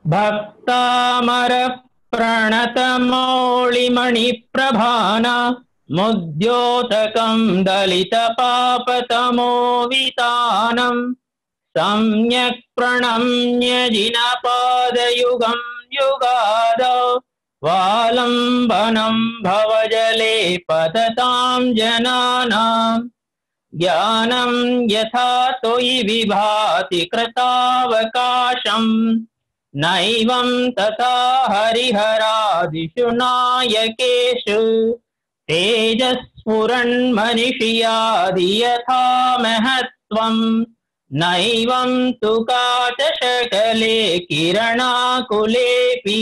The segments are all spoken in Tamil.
भक्तामर प्रणतमौलिमणिप्रभाना मुद्योतकं दलितपापतमोवितानम् सम्यक् प्रणम्य जिनपादयुगं युगादौ वालम्बनं भवजले पततां जनानाम् ज्ञानं यथा त्वयि विभाति कृतावकाशम् नैवं तथा हरिहरादिषु नायकेषु तेजस्फुरन्मनिषियादि यथा महत्त्वम् नैवं तु काचशकले கிரணாகுலேபி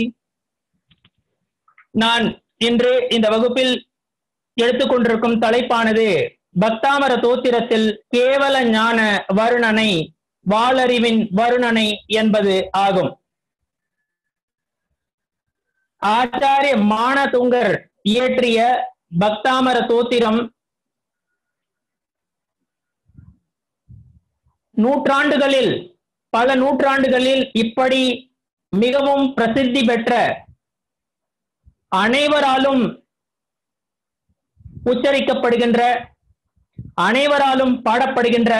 நான் இன்று இந்த வகுப்பில் எடுத்துக்கொண்டிருக்கும் தலைப்பானது பக்தாமர தோத்திரத்தில் கேவல ஞான வருணனை வாளறிவின் வருணனை என்பது ஆகும் ஆச்சாரிய மானதுங்கர் இயற்றிய பக்தாமர தோத்திரம் நூற்றாண்டுகளில் பல நூற்றாண்டுகளில் இப்படி மிகவும் பிரசித்தி பெற்ற அனைவராலும் உச்சரிக்கப்படுகின்ற அனைவராலும் பாடப்படுகின்ற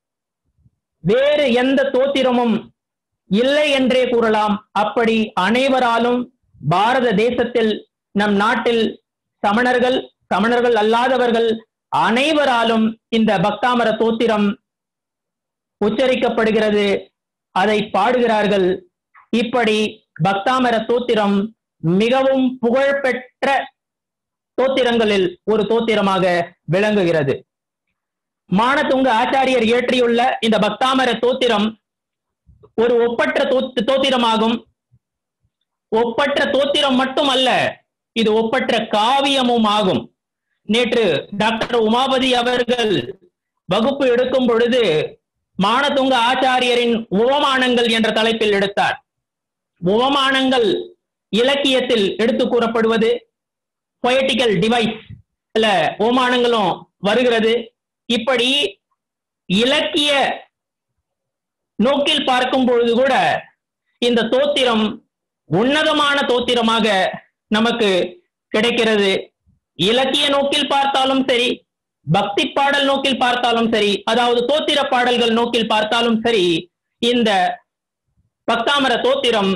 வேறு எந்த தோத்திரமும் இல்லை என்றே கூறலாம் அப்படி அனைவராலும் பாரத தேசத்தில் நம் நாட்டில் சமணர்கள் சமணர்கள் அல்லாதவர்கள் அனைவராலும் இந்த பக்தாமர தோத்திரம் உச்சரிக்கப்படுகிறது அதை பாடுகிறார்கள் இப்படி பக்தாமர தோத்திரம் மிகவும் புகழ்பெற்ற தோத்திரங்களில் ஒரு தோத்திரமாக விளங்குகிறது மானதுங்க ஆச்சாரியர் இயற்றியுள்ள இந்த பக்தாமர தோத்திரம் ஒரு ஒப்பற்ற தோத்- தோத்திரமாகும் ஒப்பற்ற தோத்திரம் மட்டுமல்ல இது ஒப்பற்ற காவியமும் ஆகும் நேற்று டாக்டர் உமாபதி அவர்கள் வகுப்பு எடுக்கும் பொழுது மானதுங்க ஆச்சாரியரின் உவமானங்கள் என்ற தலைப்பில் எடுத்தார் உவமானங்கள் இலக்கியத்தில் எடுத்து கூறப்படுவது பொயட்டிக்கல் டிவைஸ் இல்ல உவமானங்களும் வருகிறது இப்படி இலக்கிய நோக்கில் பார்க்கும் பொழுது கூட இந்த தோத்திரம் உன்னதமான தோத்திரமாக நமக்கு கிடைக்கிறது இலக்கிய நோக்கில் பார்த்தாலும் சரி பக்தி பாடல் நோக்கில் பார்த்தாலும் சரி அதாவது தோத்திர பாடல்கள் நோக்கில் பார்த்தாலும் சரி இந்த பக்தாமர தோத்திரம்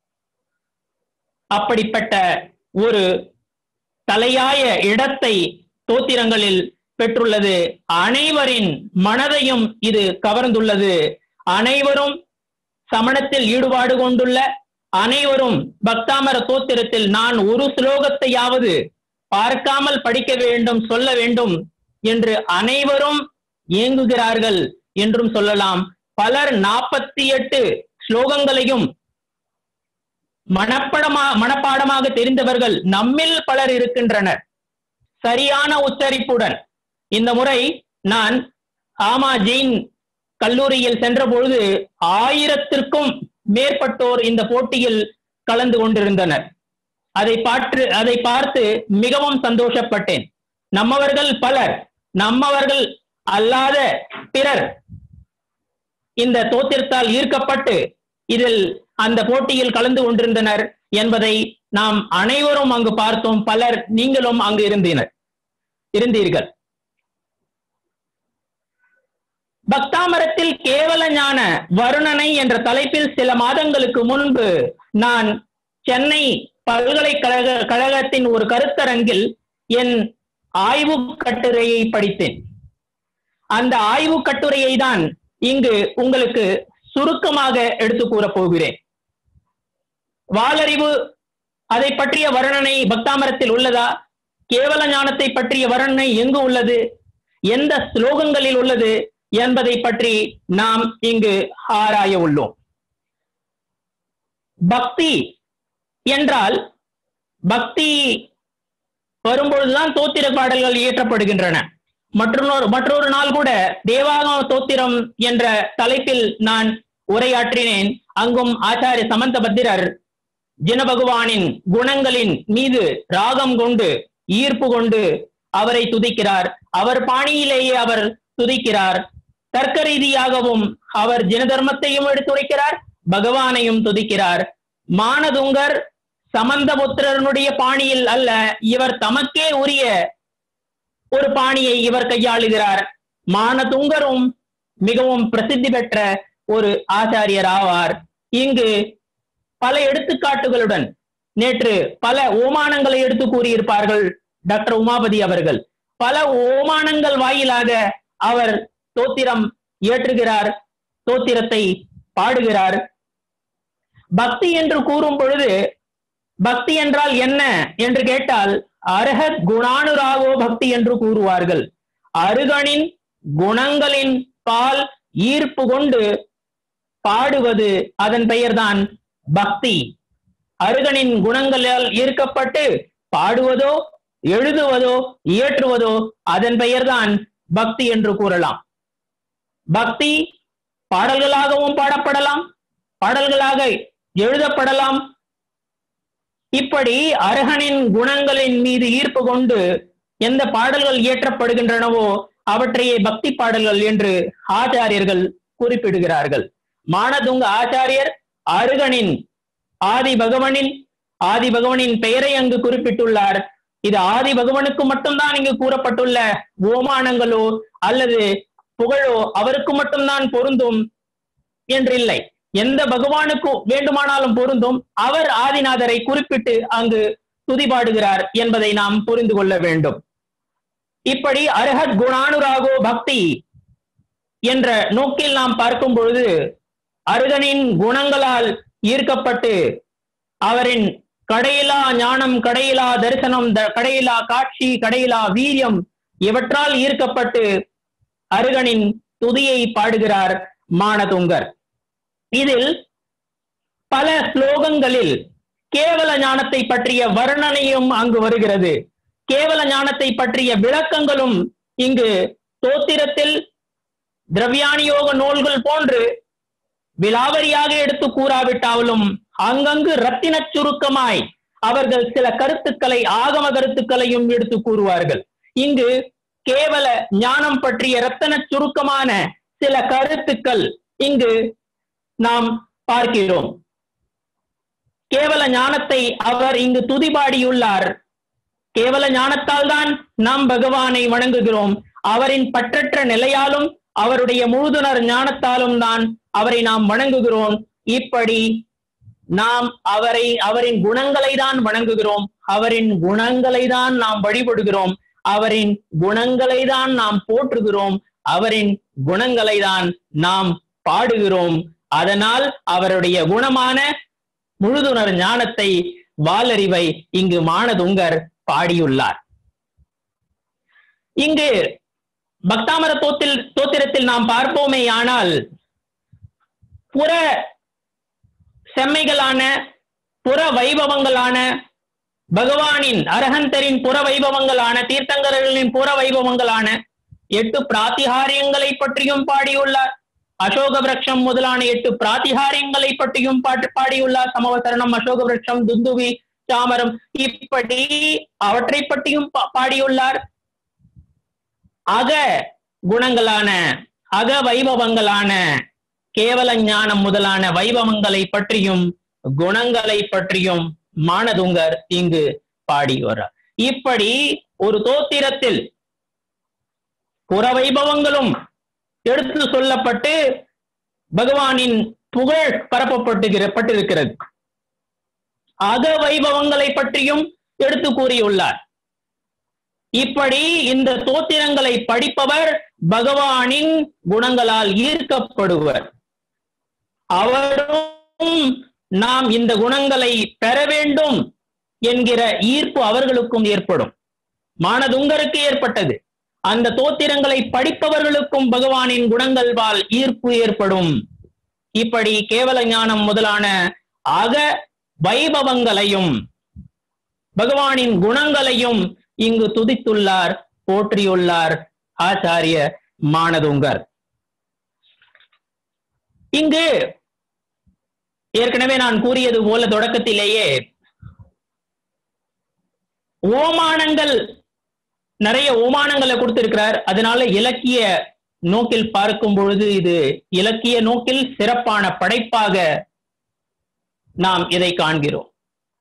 அப்படிப்பட்ட ஒரு தலையாய இடத்தை தோத்திரங்களில் பெற்றுள்ளது அனைவரின் மனதையும் இது கவர்ந்துள்ளது அனைவரும் சமணத்தில் ஈடுபாடு கொண்டுள்ள அனைவரும் பக்தாமர தோத்திரத்தில் நான் ஒரு ஸ்லோகத்தையாவது பார்க்காமல் படிக்க வேண்டும் சொல்ல வேண்டும் என்று அனைவரும் ஏங்குகிறார்கள் என்றும் சொல்லலாம் பலர் நாற்பத்தி எட்டு ஸ்லோகங்களையும் மனப்படமா மனப்பாடமாக தெரிந்தவர்கள் நம்மில் பலர் இருக்கின்றனர் சரியான உச்சரிப்புடன் இந்த முறை நான் ஆமா ஜெயின் கல்லூரியில் சென்ற பொழுது ஆயிரத்திற்கும் மேற்பட்டோர் இந்த போட்டியில் கலந்து கொண்டிருந்தனர் அதை பார்த்து அதை பார்த்து மிகவும் சந்தோஷப்பட்டேன் நம்மவர்கள் பலர் நம்மவர்கள் அல்லாத பிறர் இந்த தோத்திரத்தால் ஈர்க்கப்பட்டு இதில் அந்த போட்டியில் கலந்து கொண்டிருந்தனர் என்பதை நாம் அனைவரும் அங்கு பார்த்தோம் பலர் நீங்களும் அங்கு இருந்தனர் இருந்தீர்கள் பக்தாமரத்தில் கேவல ஞான வருணனை என்ற தலைப்பில் சில மாதங்களுக்கு முன்பு நான் சென்னை பல்கலைக்கழக கழகத்தின் ஒரு கருத்தரங்கில் என் ஆய்வு கட்டுரையை படித்தேன் அந்த ஆய்வு கட்டுரையை தான் இங்கு உங்களுக்கு சுருக்கமாக எடுத்து கூறப் போகிறேன் வாளறிவு அதை பற்றிய வர்ணனை பக்தாமரத்தில் உள்ளதா கேவல ஞானத்தை பற்றிய வர்ணனை எங்கு உள்ளது எந்த ஸ்லோகங்களில் உள்ளது என்பதை பற்றி நாம் இங்கு ஆராய உள்ளோம் பக்தி என்றால் பக்தி வரும்பொழுதுதான் தோத்திர பாடல்கள் இயற்றப்படுகின்றன மற்றொரு மற்றொரு நாள் கூட தேவாகம தோத்திரம் என்ற தலைப்பில் நான் உரையாற்றினேன் அங்கும் ஆச்சாரிய சமந்த பத்திரர் ஜின பகவானின் குணங்களின் மீது ராகம் கொண்டு ஈர்ப்பு கொண்டு அவரை துதிக்கிறார் அவர் பாணியிலேயே அவர் துதிக்கிறார் தர்க்க ரீதியாகவும் அவர் ஜின தர்மத்தையும் எடுத்துரைக்கிறார் பகவானையும் துதிக்கிறார் மானதுங்கர் சமந்தபுத்திரனுடைய பாணியில் அல்ல இவர் தமக்கே உரிய ஒரு பாணியை இவர் கையாளுகிறார் மானதுங்கரும் மிகவும் பிரசித்தி பெற்ற ஒரு ஆச்சாரியர் ஆவார் இங்கு பல எடுத்துக்காட்டுகளுடன் நேற்று பல ஓமானங்களை எடுத்து கூறியிருப்பார்கள் டாக்டர் உமாபதி அவர்கள் பல ஓமானங்கள் வாயிலாக அவர் தோத்திரம் இயற்றுகிறார் தோத்திரத்தை பாடுகிறார் பக்தி என்று கூறும் பொழுது பக்தி என்றால் என்ன என்று கேட்டால் அரஹத் குணானுராகோ பக்தி என்று கூறுவார்கள் அருகனின் குணங்களின் பால் ஈர்ப்பு கொண்டு பாடுவது அதன் பெயர்தான் பக்தி அருகனின் குணங்களால் ஈர்க்கப்பட்டு பாடுவதோ எழுதுவதோ இயற்றுவதோ அதன் பெயர்தான் பக்தி என்று கூறலாம் பக்தி பாடல்களாகவும் பாடப்படலாம் பாடல்களாக எழுதப்படலாம் இப்படி அரகனின் குணங்களின் மீது ஈர்ப்பு கொண்டு எந்த பாடல்கள் இயற்றப்படுகின்றனவோ அவற்றையே பக்தி பாடல்கள் என்று ஆச்சாரியர்கள் குறிப்பிடுகிறார்கள் மானதுங்க ஆச்சாரியர் அருகனின் ஆதி பகவனின் ஆதி பகவனின் பெயரை அங்கு குறிப்பிட்டுள்ளார் இது ஆதி பகவனுக்கு மட்டும்தான் இங்கு கூறப்பட்டுள்ள ஓமானங்களோ அல்லது புகழோ அவருக்கு மட்டும்தான் பொருந்தும் என்றில்லை எந்த பகவானுக்கு வேண்டுமானாலும் பொருந்தும் அவர் ஆதிநாதரை குறிப்பிட்டு அங்கு துதிபாடுகிறார் என்பதை நாம் புரிந்து கொள்ள வேண்டும் இப்படி அரஹத் குணானுராகோ பக்தி என்ற நோக்கில் நாம் பார்க்கும் பொழுது அருகனின் குணங்களால் ஈர்க்கப்பட்டு அவரின் கடையிலா ஞானம் கடையிலா தரிசனம் த- கடையிலா காட்சி கடையிலா வீரியம் இவற்றால் ஈர்க்கப்பட்டு அருகனின் துதியை பாடுகிறார் மானதுங்கர் இதில் பல ஸ்லோகங்களில் கேவல ஞானத்தை பற்றிய வர்ணனையும் அங்கு வருகிறது கேவல ஞானத்தை பற்றிய விளக்கங்களும் இங்கு தோத்திரத்தில் திரவியானியோக நூல்கள் போன்று விலாவரியாக எடுத்து கூறாவிட்டாலும் அங்கங்கு ரத்தினச் சுருக்கமாய் அவர்கள் சில கருத்துக்களை ஆகம கருத்துக்களையும் எடுத்து கூறுவார்கள் இங்கு கேவல ஞானம் பற்றிய ரத்தனச் சுருக்கமான சில கருத்துக்கள் இங்கு நாம் பார்க்கிறோம் கேவல ஞானத்தை அவர் இங்கு துதிபாடியுள்ளார் கேவல ஞானத்தால் தான் நாம் பகவானை வணங்குகிறோம் அவரின் பற்றற்ற நிலையாலும் அவருடைய முழுதுணர் ஞானத்தாலும் தான் அவரை நாம் வணங்குகிறோம் இப்படி நாம் அவரை அவரின் குணங்களை தான் வணங்குகிறோம் அவரின் குணங்களை தான் நாம் வழிபடுகிறோம் அவரின் குணங்களை தான் நாம் போற்றுகிறோம் அவரின் குணங்களை தான் நாம் பாடுகிறோம் அதனால் அவருடைய குணமான முழுதுணர் ஞானத்தை வாலறிவை இங்கு மானதுங்கர் பாடியுள்ளார் இங்கு பக்தாமர தோத்தில் தோத்திரத்தில் நாம் பார்ப்போமே ஆனால் புற செம்மைகளான புற வைபவங்களான பகவானின் அரகந்தரின் புற வைபவங்களான தீர்த்தங்கரர்களின் புற வைபவங்களான எட்டு பிராத்திகாரியங்களை பற்றியும் பாடியுள்ளார் அசோக விரக்ஷம் முதலான எட்டு பிராத்திகாரியங்களை பற்றியும் பாட்டு பாடியுள்ளார் சமவசரணம் அசோக விரக்ஷம் துந்துவி சாமரம் இப்படி அவற்றை பற்றியும் பா- பாடியுள்ளார் அக குணங்களான அக வைபவங்களான கேவல ஞானம் முதலான வைபவங்களை பற்றியும் குணங்களை பற்றியும் மானதுங்கர் இங்கு பாடி வர்றார் இப்படி ஒரு தோத்திரத்தில் புற வைபவங்களும் எடுத்து சொல்லப்பட்டு பகவானின் புகழ் பரப்பப்பட்டு பட்டிருக்கிறது அக வைபவங்களை பற்றியும் எடுத்து கூறியுள்ளார் இப்படி இந்த தோத்திரங்களை படிப்பவர் பகவானின் குணங்களால் ஈர்க்கப்படுவர் அவரும் நாம் இந்த குணங்களை பெற வேண்டும் என்கிற ஈர்ப்பு அவர்களுக்கும் ஏற்படும் மானதுங்கருக்கு ஏற்பட்டது அந்த தோத்திரங்களை படிப்பவர்களுக்கும் பகவானின் குணங்கள்வால் ஈர்ப்பு ஏற்படும் இப்படி கேவல ஞானம் முதலான அக வைபவங்களையும் பகவானின் குணங்களையும் இங்கு துதித்துள்ளார் போற்றியுள்ளார் ஆச்சாரிய மானதுங்கர் இங்கு ஏற்கனவே நான் கூறியது போல தொடக்கத்திலேயே ஓமானங்கள் நிறைய ஓமானங்களை கொடுத்திருக்கிறார் அதனால இலக்கிய நோக்கில் பார்க்கும் பொழுது இது இலக்கிய நோக்கில் சிறப்பான படைப்பாக நாம் இதை காண்கிறோம்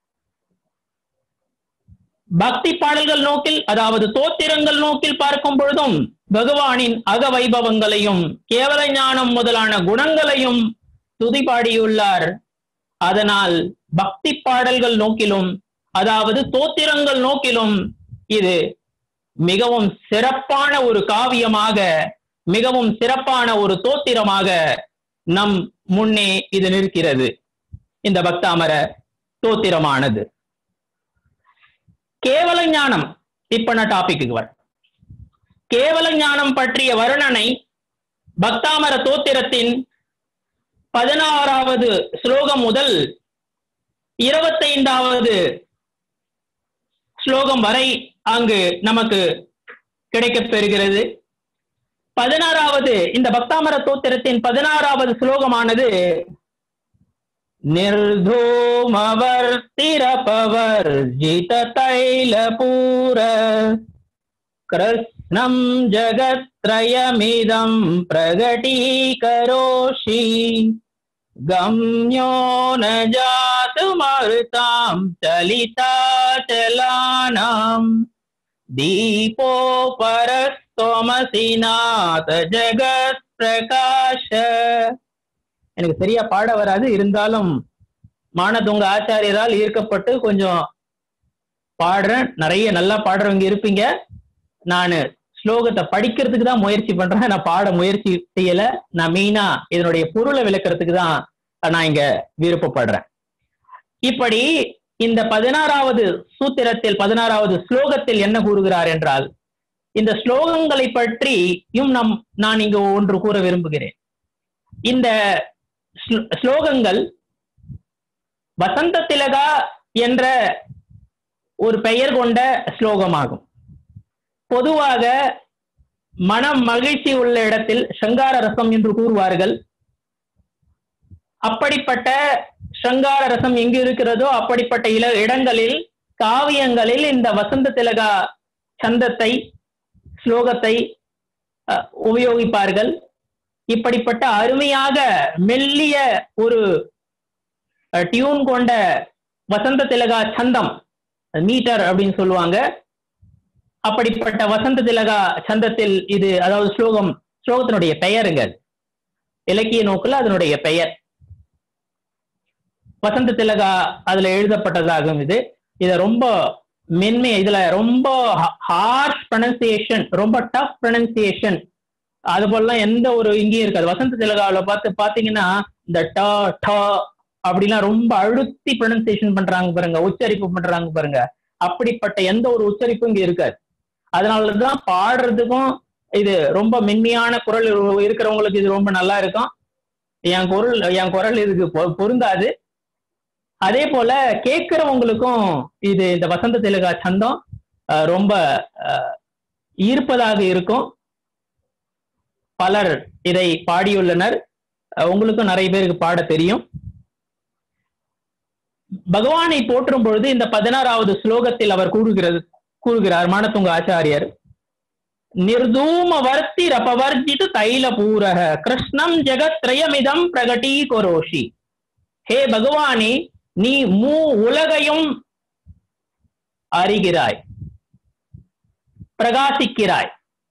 பக்தி பாடல்கள் நோக்கில் அதாவது தோத்திரங்கள் நோக்கில் பார்க்கும் பொழுதும் பகவானின் அக வைபவங்களையும் கேவல ஞானம் முதலான குணங்களையும் துதிபாடியுள்ளார் அதனால் பக்தி பாடல்கள் நோக்கிலும் அதாவது தோத்திரங்கள் நோக்கிலும் இது மிகவும் சிறப்பான ஒரு காவியமாக மிகவும் சிறப்பான ஒரு தோத்திரமாக நம் முன்னே இது நிற்கிறது இந்த பக்தாமர தோத்திரமானது கேவல ஞானம் இப்ப நான் டாபிக்கு வர கேவல ஞானம் பற்றிய வர்ணனை பக்தாமர தோத்திரத்தின் பதினாறாவது ஸ்லோகம் முதல் இருபத்தைந்தாவது ஸ்லோகம் வரை அங்கு நமக்கு கிடைக்கப் பெறுகிறது பதினாறாவது இந்த பக்தாமர தோத்திரத்தின் பதினாறாவது ஸ்லோகமானது निर्धूमवर्तिरपवर्जित तैलपूर कृष्णं जगत्त्रयमिदं प्रगटीकरोषि गम्यो न जातुमर्तां चलिताचलानाम् दीपो परस्त्वमसि नाथ जगत्प्रकाश எனக்கு சரியா பாட வராது இருந்தாலும் மானதுங்க ஆச்சாரியரால் ஈர்க்கப்பட்டு கொஞ்சம் பாடுறேன் நிறைய நல்லா பாடுறவங்க இருப்பீங்க நான் ஸ்லோகத்தை படிக்கிறதுக்கு தான் முயற்சி பண்றேன் நான் பாட முயற்சி செய்யல நான் மெயினா இதனுடைய பொருளை விளக்குறதுக்கு தான் நான் இங்க விருப்பப்படுறேன் இப்படி இந்த பதினாறாவது சூத்திரத்தில் பதினாறாவது ஸ்லோகத்தில் என்ன கூறுகிறார் என்றால் இந்த ஸ்லோகங்களை பற்றியும் நம் நான் இங்கு ஒன்று கூற விரும்புகிறேன் இந்த ஸ்லோகங்கள் வசந்த திலகா என்ற ஒரு பெயர் கொண்ட ஸ்லோகமாகும் பொதுவாக மனம் மகிழ்ச்சி உள்ள இடத்தில் சங்கார ரசம் என்று கூறுவார்கள் அப்படிப்பட்ட சங்கார ரசம் எங்கு இருக்கிறதோ அப்படிப்பட்ட இல இடங்களில் காவியங்களில் இந்த வசந்த திலகா சந்தத்தை ஸ்லோகத்தை உபயோகிப்பார்கள் இப்படிப்பட்ட அருமையாக மெல்லிய ஒரு டியூன் கொண்ட வசந்த திலகா சந்தம் மீட்டர் அப்படின்னு சொல்லுவாங்க அப்படிப்பட்ட வசந்த திலகா சந்தத்தில் இது அதாவது ஸ்லோகம் ஸ்லோகத்தினுடைய பெயருங்க இலக்கிய நோக்கில் அதனுடைய பெயர் வசந்த திலகா அதுல எழுதப்பட்டதாகும் இது இத ரொம்ப மென்மை இதுல ரொம்ப ஹார்ஷ் ப்ரொனன்சியேஷன் ரொம்ப டஃப் ப்ரொனன்சியேஷன் அது போலலாம் எந்த ஒரு இங்கேயும் இருக்காது வசந்த திலகாவில பார்த்து பாத்தீங்கன்னா இந்த ட ட அப்படிலாம் ரொம்ப அழுத்தி ப்ரொனன்சியேஷன் பண்றாங்க பாருங்க உச்சரிப்பு பண்றாங்க பாருங்க அப்படிப்பட்ட எந்த ஒரு உச்சரிப்பும் இங்க இருக்காது அதனாலதான் பாடுறதுக்கும் இது ரொம்ப மென்மையான குரல் இருக்கிறவங்களுக்கு இது ரொம்ப நல்லா இருக்கும் என் குரல் என் குரல் இதுக்கு பொருந்தாது அதே போல கேட்கிறவங்களுக்கும் இது இந்த வசந்த திலகா சந்தம் ரொம்ப ஈர்ப்பதாக இருக்கும் பலர் இதை பாடியுள்ளனர் உங்களுக்கும் நிறைய பேருக்கு பாட தெரியும் பகவானை போற்றும் பொழுது இந்த பதினாறாவது ஸ்லோகத்தில் அவர் கூறுகிறது கூறுகிறார் மானத்துங்க ஆச்சாரியர் நிர்தூம வர்த்தி ரபவர்ஜித தைல பூரக கிருஷ்ணம் ஜெகத் திரயமிதம் பிரகட்டி கொரோஷி ஹே பகவானே நீ மூ உலகையும் அறிகிறாய் பிரகாசிக்கிறாய்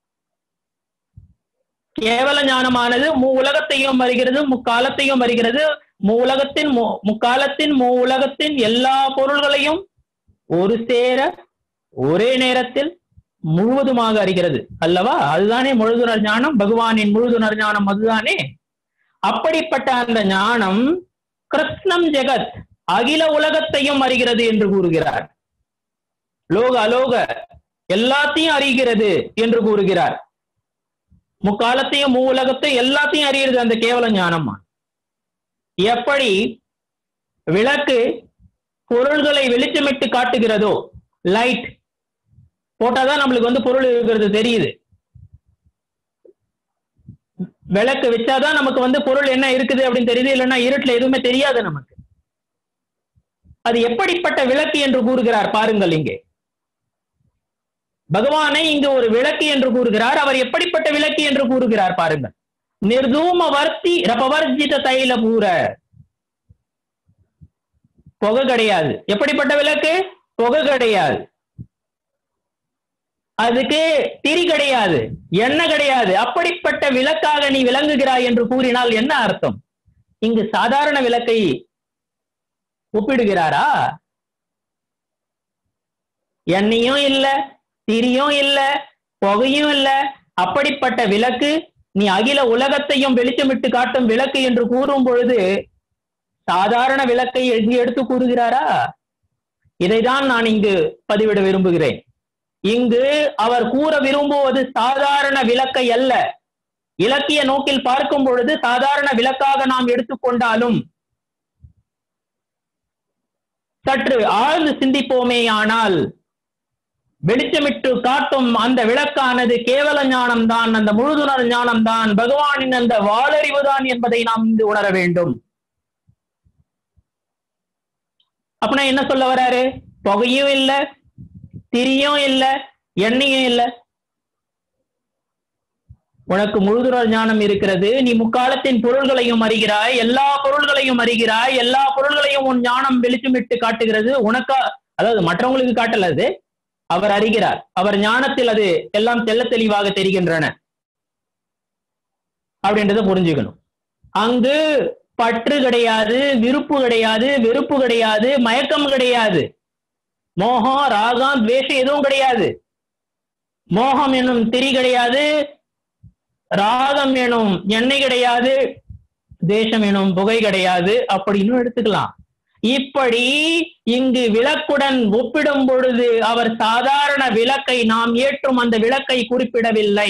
கேவல ஞானமானது மூ உலகத்தையும் அறிகிறது முக்காலத்தையும் அறிகிறது மூ உலகத்தின் முக்காலத்தின் மூ உலகத்தின் எல்லா பொருள்களையும் ஒரு சேர ஒரே நேரத்தில் முழுவதுமாக அறிகிறது அல்லவா அதுதானே முழுதுணர் ஞானம் பகவானின் முழுதுணர் ஞானம் அதுதானே அப்படிப்பட்ட அந்த ஞானம் கிருஷ்ணம் ஜெகத் அகில உலகத்தையும் அறிகிறது என்று கூறுகிறார் லோக அலோக எல்லாத்தையும் அறிகிறது என்று கூறுகிறார் முக்காலத்தையும் மூ உலகத்தையும் எல்லாத்தையும் அறிகிறது அந்த கேவல ஞானமா எப்படி விளக்கு பொருள்களை வெளிச்சமிட்டு காட்டுகிறதோ லைட் போட்டாதான் நம்மளுக்கு வந்து பொருள் இருக்கிறது தெரியுது விளக்கு வச்சாதான் நமக்கு வந்து பொருள் என்ன இருக்குது அப்படின்னு தெரியுது இல்லைன்னா இருட்டுல எதுவுமே தெரியாது நமக்கு அது எப்படிப்பட்ட விளக்கு என்று கூறுகிறார் பாருங்கள் இங்கே பகவானை இங்கு ஒரு விளக்கு என்று கூறுகிறார் அவர் எப்படிப்பட்ட விளக்கு என்று கூறுகிறார் பாருங்கள் நிர்தூம வர்த்தி ரபவர்ஜித தைல பூர புகை கிடையாது எப்படிப்பட்ட விளக்கு புகை கிடையாது அதுக்கு திரி கிடையாது எண்ணெய் கிடையாது அப்படிப்பட்ட விளக்காக நீ விளங்குகிறாய் என்று கூறினால் என்ன அர்த்தம் இங்கு சாதாரண விளக்கை ஒப்பிடுகிறாரா எண்ணெயும் இல்ல திரியும் இல்ல புகையும் இல்ல அப்படிப்பட்ட விளக்கு நீ அகில உலகத்தையும் வெளிச்சமிட்டு காட்டும் விளக்கு என்று கூறும் பொழுது சாதாரண விளக்கை இங்கு எடுத்து கூறுகிறாரா இதைதான் நான் இங்கு பதிவிட விரும்புகிறேன் இங்கு அவர் கூற விரும்புவது சாதாரண விளக்கை அல்ல இலக்கிய நோக்கில் பார்க்கும் பொழுது சாதாரண விளக்காக நாம் எடுத்துக்கொண்டாலும் சற்று ஆழ்ந்து சிந்திப்போமே ஆனால் வெளிச்சமிட்டு காட்டும் அந்த விளக்கானது கேவல ஞானம் தான் அந்த முழுதுணர் ஞானம் தான் பகவானின் அந்த வாளறிவு தான் என்பதை நாம் இங்கு உணர வேண்டும் அப்படின்னா என்ன சொல்ல வராரு புகையும் இல்ல திரியும் இல்ல எண்ணெயும் இல்ல உனக்கு முழுதுணர் ஞானம் இருக்கிறது நீ முக்காலத்தின் பொருள்களையும் அறிகிறாய் எல்லா பொருள்களையும் அறிகிறாய் எல்லா பொருள்களையும் உன் ஞானம் வெளிச்சமிட்டு காட்டுகிறது உனக்கா அதாவது மற்றவங்களுக்கு காட்டல அது அவர் அறிகிறார் அவர் ஞானத்தில் அது எல்லாம் தெல்ல தெளிவாக தெரிகின்றன அப்படின்றத புரிஞ்சுக்கணும் அங்கு பற்று கிடையாது விருப்பு கிடையாது வெறுப்பு கிடையாது மயக்கம் கிடையாது மோகம் ராகம் துவேஷம் எதுவும் கிடையாது மோகம் என்னும் திரி கிடையாது ராகம் எனும் எண்ணெய் கிடையாது தேசம் எனும் புகை கிடையாது அப்படின்னு எடுத்துக்கலாம் இப்படி இங்கு விளக்குடன் ஒப்பிடும் பொழுது அவர் சாதாரண விளக்கை நாம் ஏற்றும் அந்த விளக்கை குறிப்பிடவில்லை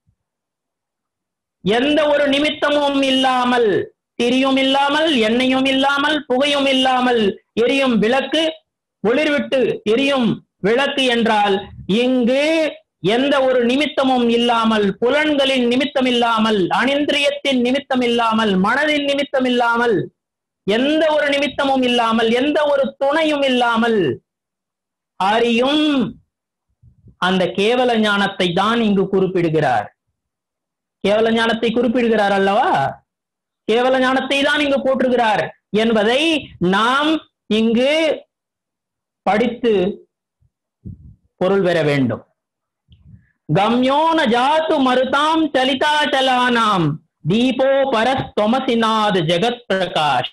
எந்த ஒரு நிமித்தமும் இல்லாமல் திரியும் இல்லாமல் எண்ணெயும் இல்லாமல் புகையும் இல்லாமல் எரியும் விளக்கு ஒளிர்விட்டு எரியும் விளக்கு என்றால் இங்கு எந்த ஒரு நிமித்தமும் இல்லாமல் புலன்களின் நிமித்தம் இல்லாமல் அனிந்திரியத்தின் நிமித்தம் இல்லாமல் மனதின் நிமித்தம் இல்லாமல் எந்த ஒரு நிமித்தமும் இல்லாமல் எந்த ஒரு துணையும் இல்லாமல் அறியும் அந்த கேவல ஞானத்தை தான் இங்கு குறிப்பிடுகிறார் கேவல ஞானத்தை குறிப்பிடுகிறார் அல்லவா கேவல ஞானத்தை தான் இங்கு போற்றுகிறார் என்பதை நாம் இங்கு படித்து பொருள் பெற வேண்டும் கம்யோன ஜாத்து மருதாம் சலிதாச்சலானாம் தீபோ பரஸ்தொமசினாத் ஜெகத் பிரகாஷ்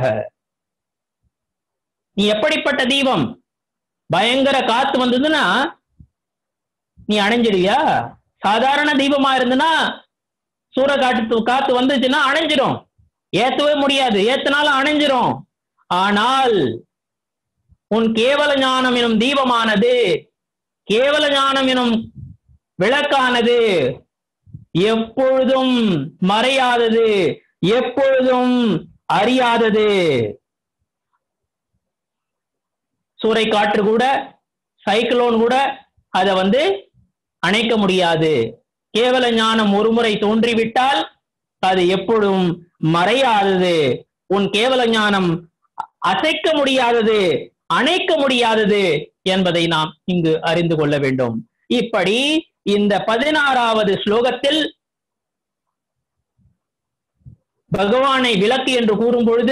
நீ எப்படிப்பட்ட தீபம் பயங்கர காத்து வந்ததுன்னா நீ அணைஞ்சிடுவியா சாதாரண தீபமா இருந்துன்னா சூற காட்டு காத்து வந்துச்சுன்னா அணைஞ்சிரும் ஏத்தவே முடியாது ஏத்தினாலும் அணைஞ்சிரும் ஆனால் உன் கேவல ஞானம் எனும் தீபமானது கேவல ஞானம் எனும் விளக்கானது எப்பொழுதும் மறையாதது எப்பொழுதும் அறியாதது சூறை காற்று கூட சைக்ளோன் கூட அதை வந்து அணைக்க முடியாது கேவல ஞானம் ஒருமுறை தோன்றிவிட்டால் அது எப்பொழுதும் மறையாதது உன் கேவல ஞானம் அசைக்க முடியாதது அணைக்க முடியாதது என்பதை நாம் இங்கு அறிந்து கொள்ள வேண்டும் இப்படி இந்த பதினாறாவது ஸ்லோகத்தில் பகவானை விளக்கு என்று கூறும் பொழுது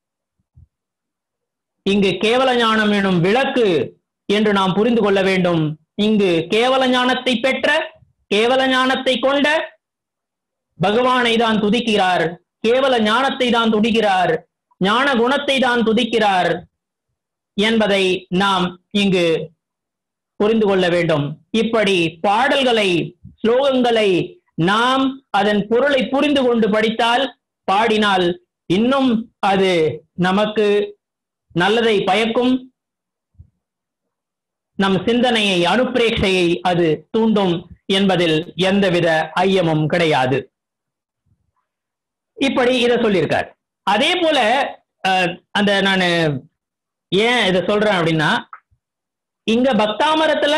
இங்கு கேவல ஞானம் எனும் விளக்கு என்று நாம் புரிந்து கொள்ள வேண்டும் இங்கு கேவல ஞானத்தை பெற்ற கேவல ஞானத்தை கொண்ட பகவானை தான் துதிக்கிறார் கேவல ஞானத்தை தான் துதிக்கிறார் ஞான குணத்தை தான் துதிக்கிறார் என்பதை நாம் இங்கு புரிந்து கொள்ள வேண்டும் இப்படி பாடல்களை ஸ்லோகங்களை நாம் அதன் பொருளை புரிந்து கொண்டு படித்தால் பாடினால் இன்னும் அது நமக்கு நல்லதை பயக்கும் நம் சிந்தனையை அனுப்பிரேட்சையை அது தூண்டும் என்பதில் எந்தவித ஐயமும் கிடையாது இப்படி இத சொல்லியிருக்கார் அதே போல அஹ், அந்த நான் ஏன் இத சொல்றேன் அப்படின்னா இங்க பக்தாமரத்துல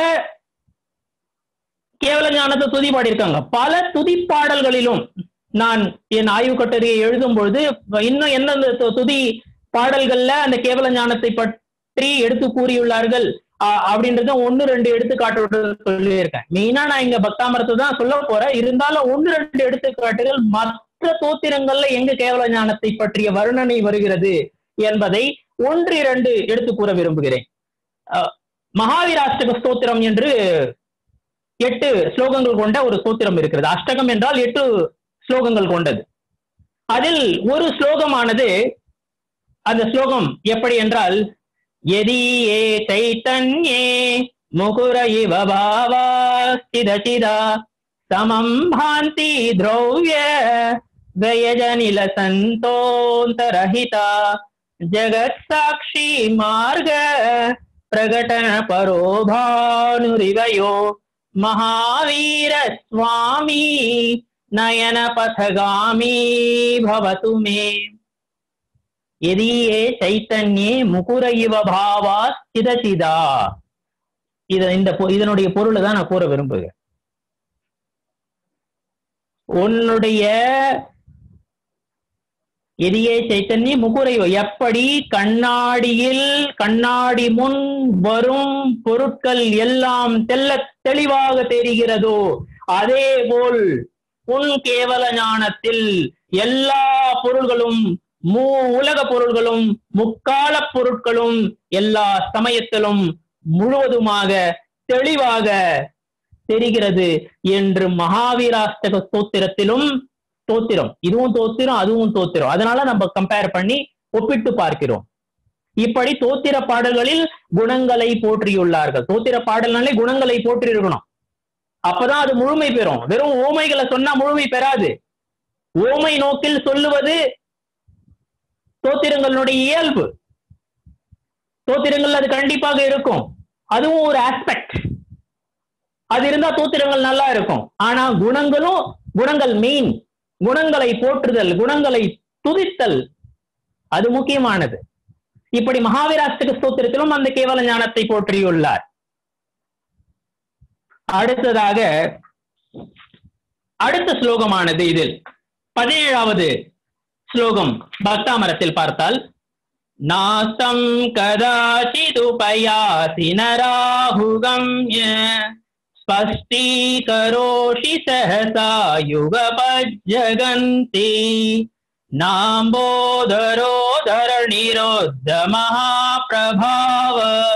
கேவல ஞானத்தை துதி பாடியிருக்காங்க பல துதி பாடல்களிலும் நான் என் ஆய்வு கட்டுரையை எழுதும் பொழுது இன்னும் எந்தெந்த து- துதி பாடல்கள்ல அந்த கேவல ஞானத்தை பற்றி எடுத்து கூறியுள்ளார்கள் ஆஹ் அப்படின்றத ஒன்னு ரெண்டு எடுத்துக்காட்டு சொல்லியிருக்கேன் மெயினா நான் இங்க பக்தாமரத்தை தான் சொல்ல போறேன் இருந்தாலும் ஒன்னு ரெண்டு எடுத்துக்காட்டுகள் மற்ற தோத்திரங்கள்ல எங்க கேவல ஞானத்தை பற்றிய வர்ணனை வருகிறது என்பதை ஒன்று இரண்டு எடுத்து கூற விரும்புகிறேன் அஹ், மகாவீராஷ்டக ஸ்தோத்திரம் என்று எட்டு ஸ்லோகங்கள் கொண்ட ஒரு ஸ்தோத்திரம் இருக்கிறது அஷ்டகம் என்றால் எட்டு ஸ்லோகங்கள் கொண்டது அதில் ஒரு ஸ்லோகமானது அந்த ஸ்லோகம் எப்படி என்றால் எதியே சைத்தன்யே முகுர இவ பாவா ஸ்திதசிதா சமம் பாந்தி திரௌய கயஜனில சந்தோந்தரஹிதா ஜகத் சாட்சி மார்க பிரகடன பரோபானுரிவயோ மகாவீர சுவாமி நயன பதகாமி பவது மே எதியே சைத்தன்யே முகுர இவ பாவா சிதசிதா இத இந்த பொ- இதனுடைய பொருளை தான் நான் கூற விரும்புகிறேன் உன்னுடைய எதியே சைத்தன்ய முகுரையோ எப்படி கண்ணாடியில் கண்ணாடி முன் வரும் பொருட்கள் எல்லாம் தெல்ல தெளிவாக தெரிகிறதோ அதே போல் உன் கேவல ஞானத்தில் எல்லா பொருள்களும் மூ உலக பொருள்களும் முக்கால பொருட்களும் எல்லா சமயத்திலும் முழுவதுமாக தெளிவாக தெரிகிறது என்று மகாவீராஷ்டக ஸ்தோத்திரத்திலும் தோத்திரம் இதுவும் தோத்திரம் அதுவும் தோத்திரம் அதனால நம்ம கம்பேர் பண்ணி ஒப்பிட்டு பார்க்கிறோம் இப்படி தோத்திர பாடல்களில் குணங்களை போற்றியுள்ளார்கள் தோத்திர பாடல்னாலே குணங்களை போற்றி இருக்கணும் அப்பதான் அது முழுமை பெறும் வெறும் ஓமைகளை சொன்னா முழுமை பெறாது ஓமை நோக்கில் சொல்லுவது தோத்திரங்களுடைய இயல்பு தோத்திரங்கள் அது கண்டிப்பாக இருக்கும் அதுவும் ஒரு ஆஸ்பெக்ட் அது இருந்தா தோத்திரங்கள் நல்லா இருக்கும் ஆனா குணங்களும் குணங்கள் மீன் குணங்களை போற்றுதல் குணங்களை துதித்தல் அது முக்கியமானது இப்படி மகாவீராஷ்டக ஸ்தோத்திரத்திலும் அந்த கேவல ஞானத்தை போற்றியுள்ளார் அடுத்ததாக அடுத்த ஸ்லோகமானது இதில் பதினேழாவது ஸ்லோகம் பக்தாமரத்தில் பார்த்தால் நாஸ்தம் கதாச்சிதுபயாசி நராகுகம்ய स्पष्टीकरोषि सहसा युगपज्जगन्ति नाम्बोदरोदरनिरोद्ध महाप्रभाव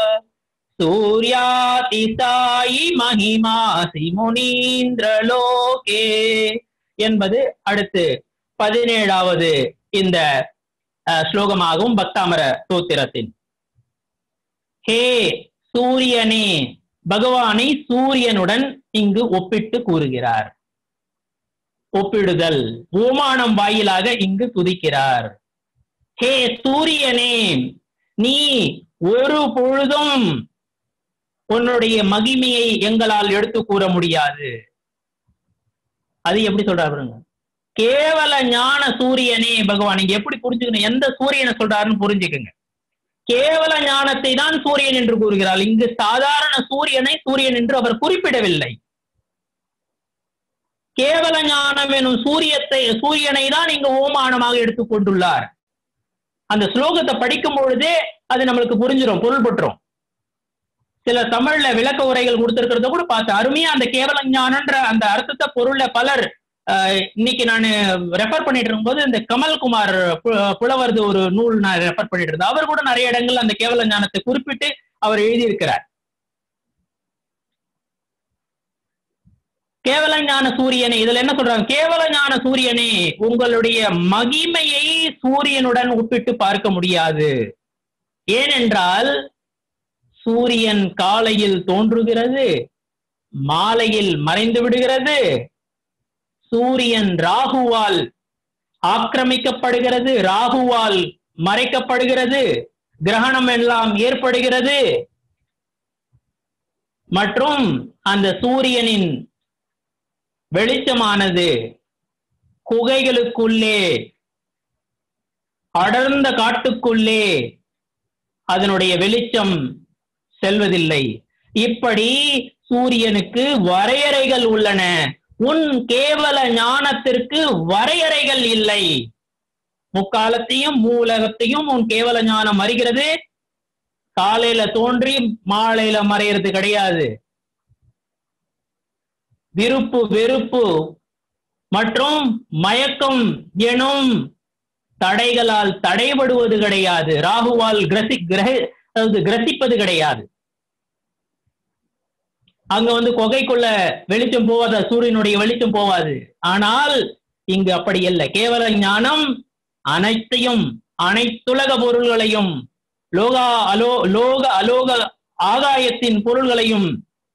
சூர்யாதிசாயி மகிமாசி முனீந்திரலோகே என்பது அடுத்து பதினேழாவது இந்த அஹ், ஸ்லோகமாகும் பக்தாமர சூத்திரத்தின் ஹே சூரியனே பகவானை சூரியனுடன் இங்கு ஒப்பிட்டு கூறுகிறார் ஒப்பிடுதல் ஓமானம் வாயிலாக இங்கு துதிக்கிறார் ஹே சூரியனே நீ ஒரு பொழுதும் உன்னுடைய மகிமையை எங்களால் எடுத்து கூற முடியாது அது எப்படி சொல்றாரு பாருங்க கேவல ஞான சூரியனே பகவான் இங்க எப்படி புரிஞ்சுக்கணும் எந்த சூரியனை சொல்றாருன்னு புரிஞ்சுக்குங்க கேவல ஞானத்தை தான் சூரியன் என்று கூறுகிறார் இங்கு சாதாரண சூரியனை சூரியன் என்று அவர் குறிப்பிடவில்லை கேவல ஞானம் எனும் சூரியத்தை சூரியனை தான் இங்கு ஓமானமாக எடுத்துக்கொண்டுள்ளார் அந்த ஸ்லோகத்தை படிக்கும் பொழுதே அது நம்மளுக்கு புரிஞ்சிடும் பொருள் பற்றும் சில தமிழ்ல விளக்க உரைகள் கொடுத்திருக்கிறத கூட பார்த்து அருமையா அந்த கேவல ஞானன்ற அந்த அர்த்தத்தை பொருள்ல பலர் ஆஹ், இன்னைக்கு நான் ரெஃபர் பண்ணிட்டு இருக்கும்போது இந்த கமல்குமார் பு- புலவரது ஒரு நூல் நான் ரெஃபர் பண்ணிட்டு இருந்தேன் அவர் கூட நிறைய இடங்கள் அந்த கேவல ஞானத்தை குறிப்பிட்டு அவர் எழுதியிருக்கிறார் கேவல ஞான சூரியனே இதுல என்ன சொல்றாங்க கேவல ஞான சூரியனே உங்களுடைய மகிமையை சூரியனுடன் ஒப்பிட்டு பார்க்க முடியாது ஏனென்றால் சூரியன் காலையில் தோன்றுகிறது மாலையில் மறைந்து விடுகிறது சூரியன் ராகுவால் ஆக்கிரமிக்கப்படுகிறது ராகுவால் மறைக்கப்படுகிறது கிரகணம் எல்லாம் ஏற்படுகிறது மற்றும் அந்த சூரியனின் வெளிச்சமானது குகைகளுக்குள்ளே அடர்ந்த காட்டுக்குள்ளே அதனுடைய வெளிச்சம் செல்வதில்லை இப்படி சூரியனுக்கு வரையறைகள் உள்ளன உன் கேவல ஞானத்திற்கு வரையறைகள் இல்லை முக்காலத்தையும் மூலகத்தையும் உன் கேவல ஞானம் அறிகிறது காலையில தோன்றி மாலையில மறையிறது கிடையாது விருப்பு வெறுப்பு மற்றும் மயக்கம் எனும் தடைகளால் தடைபடுவது கிடையாது ராகுவால் கிரசி கிரக அதாவது கிரசிப்பது கிடையாது அங்க வந்து குகைக்குள்ள வெளிச்சம் போவாத சூரியனுடைய வெளிச்சம் போவாது ஆனால் இங்கு அப்படி இல்லை கேவல ஞானம் அனைத்தையும் அனைத்துலக பொருள்களையும் லோகா அலோ லோக அலோக ஆகாயத்தின் பொருள்களையும்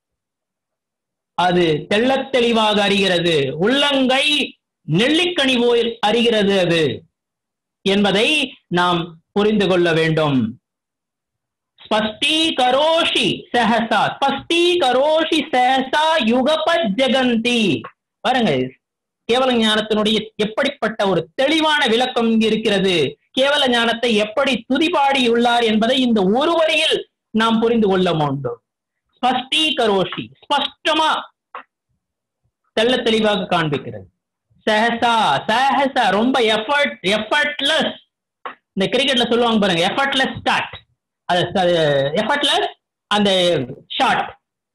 அது தெள்ளத் தெளிவாக அறிகிறது உள்ளங்கை நெல்லிக்கனி போய் அறிகிறது அது என்பதை நாம் புரிந்து கொள்ள வேண்டும் ஸ்பஷ்டீகரோஷி சஹசா ஸ்பஷ்டீகரோஷி சஹசா யுகபத் ஜெகந்தி பாருங்க கேவல ஞானத்தினுடைய எப்படிப்பட்ட ஒரு தெளிவான விளக்கம் இங்கு இருக்கிறது கேவல ஞானத்தை எப்படி துதிபாடியுள்ளார் என்பதை இந்த ஒரு வரியில் நாம் புரிந்து கொள்ள வேண்டும் ஸ்பஷ்டீகரோஷி ஸ்பஷ்டமா தெள்ள தெளிவாக காண்பிக்கிறது சஹசா சஹசா ரொம்ப எஃபர்ட் எஃபர்ட்லெஸ் இந்த கிரிக்கெட்ல சொல்லுவாங்க பாருங்க எஃபர்ட்லெஸ் ஸ்டார்ட் அது எஃபர்ட்லெஸ் அந்த ஷாட்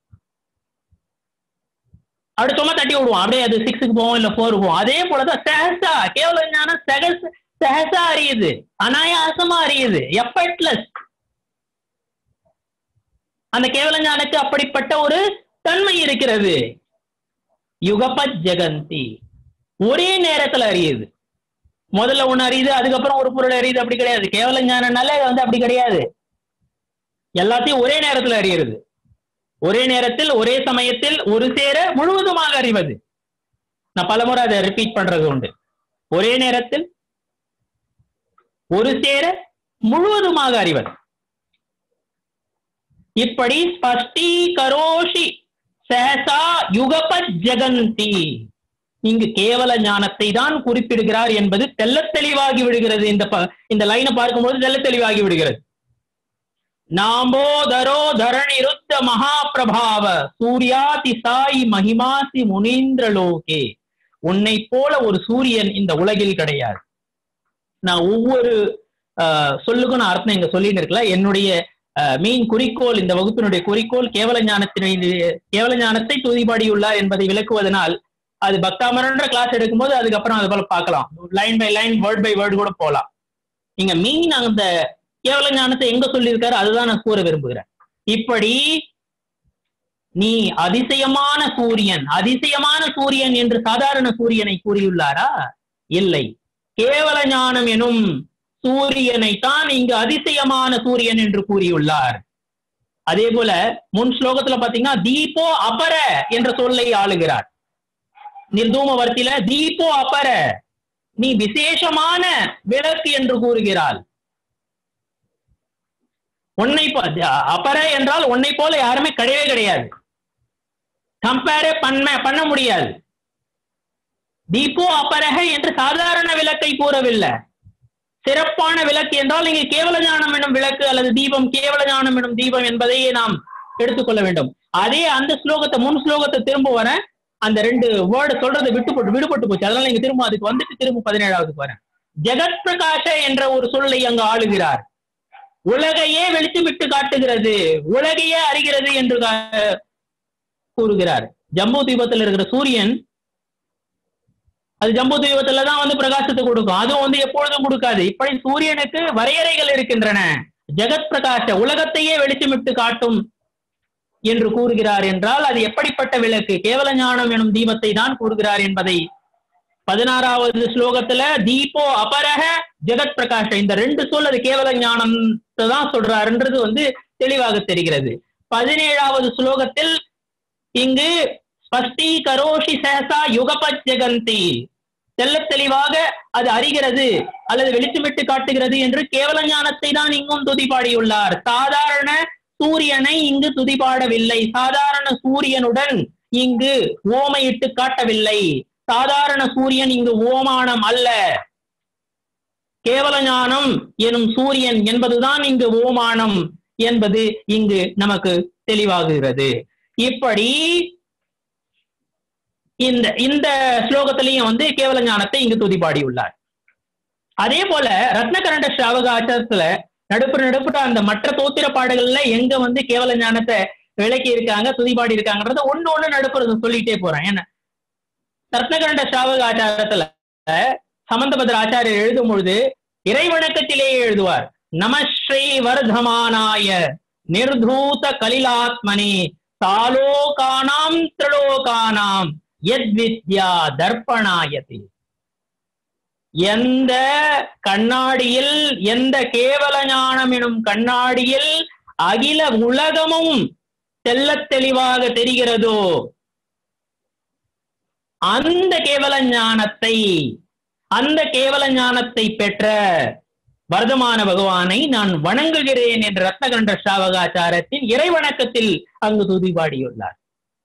அப்படி சும்மா தட்டி விடுவோம் அப்படியே அது சிக்ஸுக்கு போவோம் இல்ல ஃபோர் போவோம் அதே போலதான் சஹசா கேவல ஞானம் சகஸ் சஹசா அறியுது அனாயாசமா அறியுது எஃபர்ட்லெஸ் அந்த கேவல ஞானுக்கு அப்படிப்பட்ட ஒரு தன்மை இருக்கிறது யுகபத் ஜெகந்தி ஒரே நேரத்துல அறியுது முதல்ல ஒண்ணு அறியுது அதுக்கப்புறம் ஒரு பொருள் அறியுது அப்படி கிடையாது கேவல ஞானம்னால இது வந்து அப்படி கிடையாது எல்லாத்தையும் ஒரே நேரத்துல அறியறது ஒரே நேரத்தில் ஒரே சமயத்தில் ஒரு சேர முழுவதுமாக அறிவது நான் பலமுறை அதை ரிப்பீட் பண்றது உண்டு ஒரே நேரத்தில் ஒரு சேர முழுவதுமாக அறிவது இப்படி ஸ்பஷ்டி கரோஷி சஹசா யுகபத் ஜெகந்தி இங்கு கேவல ஞானத்தை தான் குறிப்பிடுகிறார் என்பது தெள்ளத் தெளிவாகி விடுகிறது இந்த ப- இந்த லைனை பார்க்கும்போது தெள்ளத் தெளிவாகி விடுகிறது நாம்போதரோ தரணிருத்த மகாபிரபாவ சூர்யாதி சாய் மகிமாசி முனீந்திர லோகே உன்னை போல ஒரு சூரியன் இந்த உலகில் கிடையாது நான் ஒவ்வொரு ஆஹ், சொல்லுக்கும் நான் அர்த்தம் இங்க சொல்லிட்டு இருக்கல என்னுடைய மெயின் குறிக்கோள் இந்த வகுப்பினுடைய குறிக்கோள் கேவல ஞானத்தினை கேவல ஞானத்தை துதிபாடியுள்ளார் என்பதை விளக்குவதனால் அது பக்தாமரன்ற கிளாஸ் எடுக்கும்போது அதுக்கப்புறம் அது போல பார்க்கலாம் line by line word by word கூட போகலாம் நீங்க மெயின் அந்த கேவல ஞானத்தை எங்க சொல்லியிருக்காரு அதுதான் நான் கூற விரும்புகிறேன் இப்படி நீ அதிசயமான சூரியன் அதிசயமான சூரியன் என்று சாதாரண சூரியனை கூறியுள்ளாரா இல்லை கேவல ஞானம் எனும் சூரியனை தான் இங்கு அதிசயமான சூரியன் என்று கூறியுள்ளார் அதே போல முன் ஸ்லோகத்துல பாத்தீங்கன்னா தீபோ அபர என்ற சொல்லை ஆளுகிறார் நிர்தூமவர்த்தியில தீபோ அபர நீ விசேஷமான விளக்கு என்று கூறுகிறாள் உன்னை போ- அபர என்றால் உன்னை போல யாருமே கிடையவே கிடையாது கம்பேரே பண்ண பண்ண முடியாது தீபோ அபரக என்று சாதாரண விளக்கை கூறவில்லை சிறப்பான விளக்கு என்றால் இங்கே கேவல ஞானம் எனும் விளக்கு அல்லது தீபம் கேவல ஞானம் எனும் தீபம் என்பதையே நாம் எடுத்துக்கொள்ள வேண்டும் அதே அந்த ஸ்லோகத்தை முன் ஸ்லோகத்தை திரும்ப வர அந்த ரெண்டு வேர்டு சொல்றது விட்டுப்பட்டு விடுபட்டு போச்சு அதனால இங்க திரும்ப அதுக்கு வந்துட்டு திரும்ப பதினேழாவதுக்கு வரேன் ஜெகத் பிரகாஷ என்ற ஒரு சொல்லை அங்கு ஆளுகிறார் உலகையே வெளிச்சமிட்டு காட்டுகிறது உலகையே அறிகிறது என்று கா- கூறுகிறார் ஜம்பு தீபத்தில் இருக்கிற சூரியன் அது ஜம்பு தீபத்துல தான் வந்து பிரகாசத்தை கொடுக்கும் அதுவும் வந்து எப்பொழுதும் கொடுக்காது இப்படி சூரியனுக்கு வரையறைகள் இருக்கின்றன ஜெகத் பிரகாஷ உலகத்தையே வெளிச்சமிட்டு காட்டும் என்று கூறுகிறார் என்றால் அது எப்படிப்பட்ட விளக்கு கேவல ஞானம் எனும் தீபத்தை தான் கூறுகிறார் என்பதை பதினாறாவது ஸ்லோகத்துல தீபோ அபரக ஜெகத் பிரகாஷ இந்த ரெண்டு சொல் அது கேவல ஞானம் தான் சொல்றாருன்றது வந்து தெளிவாக தெரிகிறது பதினேழாவது ஸ்லோகத்தில் இங்கு ஸ்பஷ்டி கரோஷி சேசா யுகபத் ஜெகந்தி தெள்ளத் தெளிவாக அது அறிகிறது அல்லது வெளிச்சமிட்டு காட்டுகிறது என்று கேவல ஞானத்தை தான் இங்கும் துதிபாடியுள்ளார் சாதாரண சூரியனை இங்கு துதிபாடவில்லை சாதாரண சூரியனுடன் இங்கு ஓமையிட்டு காட்டவில்லை சாதாரண சூரியன் இங்கு ஓமானம் அல்ல கேவல ஞானம் எனும் சூரியன் என்பதுதான் இங்கு ஓமானம் என்பது இங்கு நமக்கு தெளிவாகுகிறது இப்படி இந்த இந்த ஸ்லோகத்திலையும் வந்து கேவல ஞானத்தை இங்கு துதிபாடியுள்ளார் அதே போல ரத்னகரண்ட ஸ்ராவகாச்சாரத்துல நடுப்புற நடுப்புற அந்த மற்ற தோத்திர பாடல்கள்ல எங்க வந்து கேவல ஞானத்தை விளக்கி இருக்காங்க துதிபாடி இருக்காங்கன்றத ஒண்ணு ஒண்ணு நடுப்புற சொல்லிட்டே போறேன் ஏன்னா ரத்னகரண்ட ஸ்ராவக ஆச்சாரத்துல சம்பந்தபத்திர ஆச்சாரியர் எழுதும் பொழுது இறைவணக்கத்திலேயே எழுதுவார் நமஸ்ரீ வர்தமானாய நிர்தூத கலிலாத்மனி சாலோகானாம் திரலோகானாம் எத் வித்யா தர்ப்பணாயதி எந்த கண்ணாடியில் எந்த கேவல ஞானம் எனும் கண்ணாடியில் அகில உலகமும் தெள்ளத் தெளிவாக தெரிகிறதோ அந்த கேவல ஞானத்தை அந்த கேவல ஞானத்தை பெற்ற வர்தமான பகவானை நான் வணங்குகிறேன் என்ற ரத்னகண்ட ஸ்ராவகாச்சாரத்தின் இறை வணக்கத்தில் அங்கு துதிபாடியுள்ளார்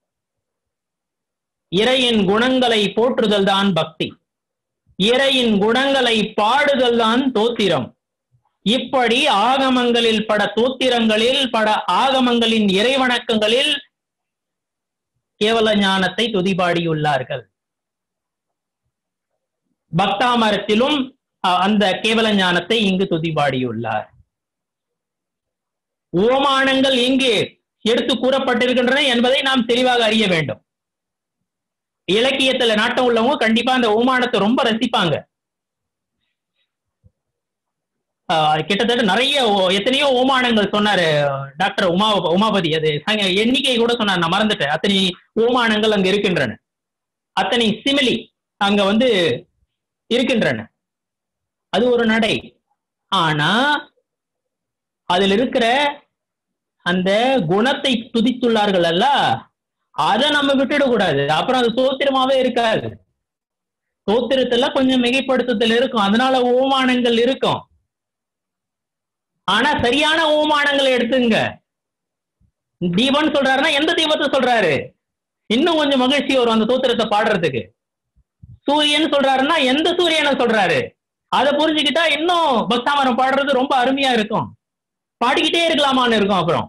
இறையின் குணங்களை போற்றுதல் தான் பக்தி இறையின் குணங்களை பாடுதல் தான் தோத்திரம் இப்படி ஆகமங்களில் பட தோத்திரங்களில் பட ஆகமங்களின் இறைவணக்கங்களில் கேவல ஞானத்தை துதிபாடியுள்ளார்கள் பக்தாமரத்திலும் அ- அந்த கேவல ஞானத்தை இங்கு துதிபாடியுள்ளார் ஓமானங்கள் எங்கே எடுத்து கூறப்பட்டிருக்கின்றன என்பதை நாம் தெளிவாக அறிய வேண்டும் இலக்கியத்துல நாட்டம் உள்ளவங்க கண்டிப்பா அந்த ஓமானத்தை ரொம்ப ரசிப்பாங்க ஆஹ் கிட்டத்தட்ட நிறைய ஓ- எத்தனையோ ஓமானங்கள் சொன்னாரு டாக்டர் உமா உமாபதி அது சங்க- எண்ணிக்கை கூட சொன்னார் நான் மறந்துட்டேன் அத்தனை ஓமானங்கள் அங்க இருக்கின்றன அத்தனை சிமிலி அங்க வந்து இருக்கின்றன அது ஒரு நடை ஆனா அதில் இருக்கிற அந்த குணத்தை துதித்துள்ளார்கள் அல்ல அதை நம்ம விட்டுடக்கூடாது அப்புறம் அது சோத்திரமாவே இருக்காது சோத்திரத்துல கொஞ்சம் மிகைப்படுத்துதல் இருக்கும் அதனால ஓமானங்கள் இருக்கும் ஆனா சரியான ஓமானங்களை எடுத்துங்க தீபன் சொல்றாருன்னா எந்த தீபத்தை சொல்றாரு இன்னும் கொஞ்சம் மகிழ்ச்சி வரும் அந்த சூத்திரத்தை பாடுறதுக்கு சூரியன் சொல்றாருன்னா எந்த சூரியனை சொல்றாரு அதை புரிஞ்சுக்கிட்டா இன்னும் பக்தாமரம் பாடுறது ரொம்ப அருமையா இருக்கும் பாடிக்கிட்டே இருக்கலாமான்னு இருக்கும் அப்புறம்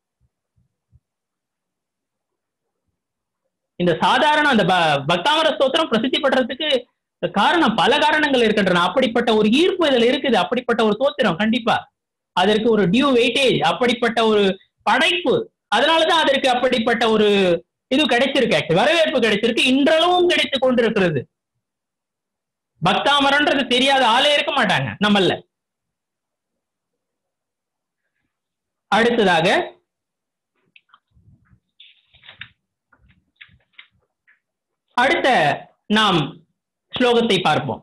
இந்த சாதாரண அந்த ப- பக்தாமர ஸ்தோத்திரம் பிரசித்தி படுறதுக்கு காரணம் பல காரணங்கள் இருக்கின்றன அப்படிப்பட்ட ஒரு ஈர்ப்பு இதுல இருக்குது அப்படிப்பட்ட ஒரு ஸ்தோத்திரம் கண்டிப்பா அதற்கு ஒரு டியூ வெயிட்டேஜ் அப்படிப்பட்ட ஒரு படைப்பு அதனாலதான் அதற்கு அப்படிப்பட்ட ஒரு இது கிடைச்சிருக்கு actually. வரவேற்பு கிடைச்சிருக்கு இன்றளவும் கிடைத்து கொண்டிருக்கிறது பக்தாமரன்றது தெரியாத ஆளே இருக்க மாட்டாங்க நம்மள அடுத்ததாக அடுத்த நாம் ஸ்லோகத்தை பார்ப்போம்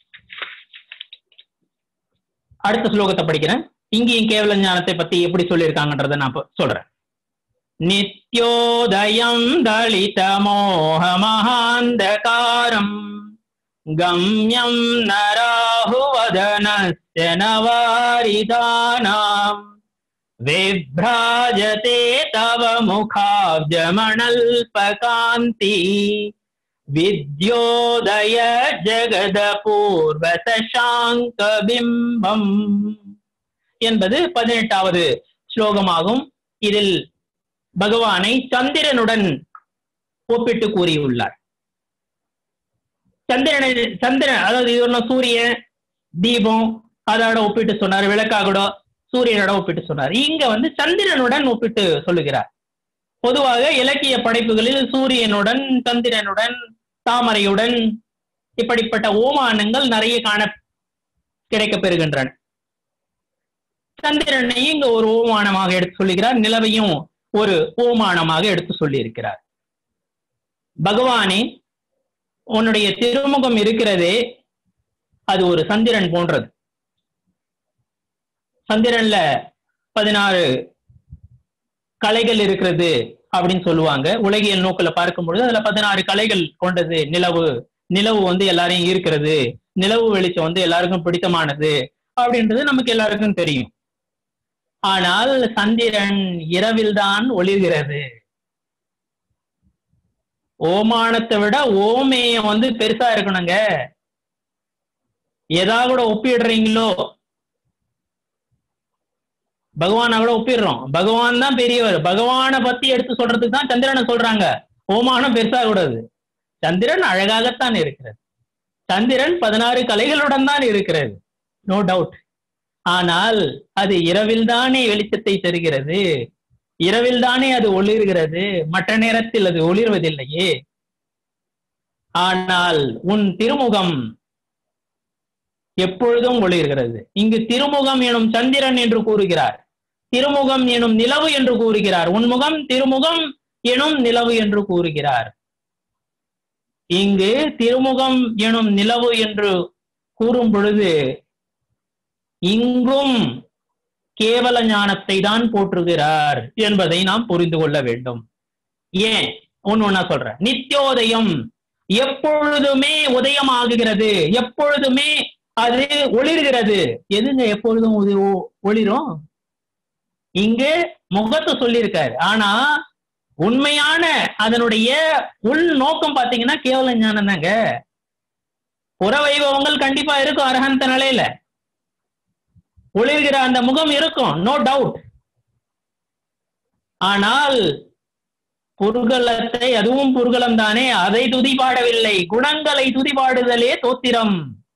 அடுத்த ஸ்லோகத்தை படிக்கிறேன் இங்கேயும் கேவல ஞானத்தை பத்தி எப்படி சொல்லியிருக்காங்கன்றதை நான் இப்ப சொல்றேன் நித்யோதயம் தளித மோகமஹாந்தகாரம் கம்யம் நராஹுவதனஸ்ய நவாரிதானாம் விப்ராஜதே தவ முகாப்ஜமணல்பகாந்தி வித்யோதய ஜெகத பூர்வ சசாங்க பிம்பம் என்பது பதினெட்டாவது ஸ்லோகமாகும் இதில் பகவானை சந்திரனுடன் ஒப்பிட்டு கூறியுள்ளார் சந்திரனை சந்திரன் அதாவது இது ஒன்றும் சூரியன் தீபம் அதோட ஒப்பிட்டு சொன்னார் விளக்காகூட சூரியனோட ஒப்பிட்டு சொன்னார் இங்க வந்து சந்திரனுடன் ஒப்பிட்டு சொல்லுகிறார் பொதுவாக இலக்கிய படைப்புகளில் சூரியனுடன் சந்திரனுடன் தாமரையுடன் இப்படிப்பட்ட ஓமானங்கள் நிறைய காண கிடைக்கப் பெறுகின்றன சந்திரனையும் இங்க ஒரு ஓமானமாக எடுத்து சொல்லுகிறார் நிலவையும் ஒரு ஓமானமாக எடுத்து சொல்லி இருக்கிறார் பகவானே உன்னுடைய திருமுகம் இருக்கிறதே அது ஒரு சந்திரன் போன்றது சந்திரன்ல பதினாறு கலைகள் இருக்கிறது அப்படின்னு சொல்லுவாங்க உலகியல் நோக்கில பார்க்கும் பொழுது அதுல பதினாறு கலைகள் கொண்டது நிலவு நிலவு வந்து எல்லாரையும் ஈர்க்கிறது நிலவு வெளிச்சம் வந்து எல்லாருக்கும் பிடித்தமானது அப்படின்றது நமக்கு எல்லாருக்கும் தெரியும் ஆனால் சந்திரன் இரவில்தான் ஒளிர்கிறது ஓமானத்தை விட ஓமேயம் வந்து பெருசா இருக்கணுங்க எதா கூட ஒப்பிடுறீங்களோ பகவானை கூட ஒப்பிடுறோம் பகவான் தான் பெரியவர் பகவானை பத்தி எடுத்து சொல்றதுக்கு தான் சந்திரனை சொல்றாங்க ஓமானம் பெருசா கூடாது சந்திரன் அழகாகத்தான் இருக்கிறது சந்திரன் பதினாறு கலைகளுடன் தான் இருக்கிறது நோ டவுட் ஆனால் அது இரவில் தானே வெளிச்சத்தை தருகிறது இரவில் தானே அது ஒளிர்கிறது மற்ற நேரத்தில் அது ஒளிர்வதில்லையே ஆனால் உன் திருமுகம் எப்பொழுதும் ஒளிர்கிறது இங்கு திருமுகம் எனும் சந்திரன் என்று கூறுகிறார் திருமுகம் எனும் நிலவு என்று கூறுகிறார் உன்முகம் திருமுகம் எனும் நிலவு என்று கூறுகிறார் இங்கு திருமுகம் எனும் நிலவு என்று கூறும் பொழுது இங்கும் கேவல ஞானத்தை தான் போற்றுகிறார் என்பதை நாம் புரிந்து கொள்ள வேண்டும் ஏன் ஒன்னு ஒன்னா சொல்றேன் நித்தியோதயம் எப்பொழுதுமே உதயமாகுகிறது எப்பொழுதுமே அது ஒளிர்கிறது எதுங்க எப்பொழுதும் இது ஒ- ஒளிரும் இங்கு முகத்தை சொல்லியிருக்காரு ஆனா உண்மையான அதனுடைய உள் நோக்கம் பாத்தீங்கன்னா கேவல ஞானம் தாங்க புற வைபவங்கள் கண்டிப்பா இருக்கும் அரகந்த நிலையில ஒளிர்கிற அந்த முகம் இருக்கும் நோ டவுட் ஆனால் புர்கலத்தை அதுவும் புர்கலம் தானே அதை துதிபாடவில்லை குணங்களை துதிபாடுதலே தோத்திரம்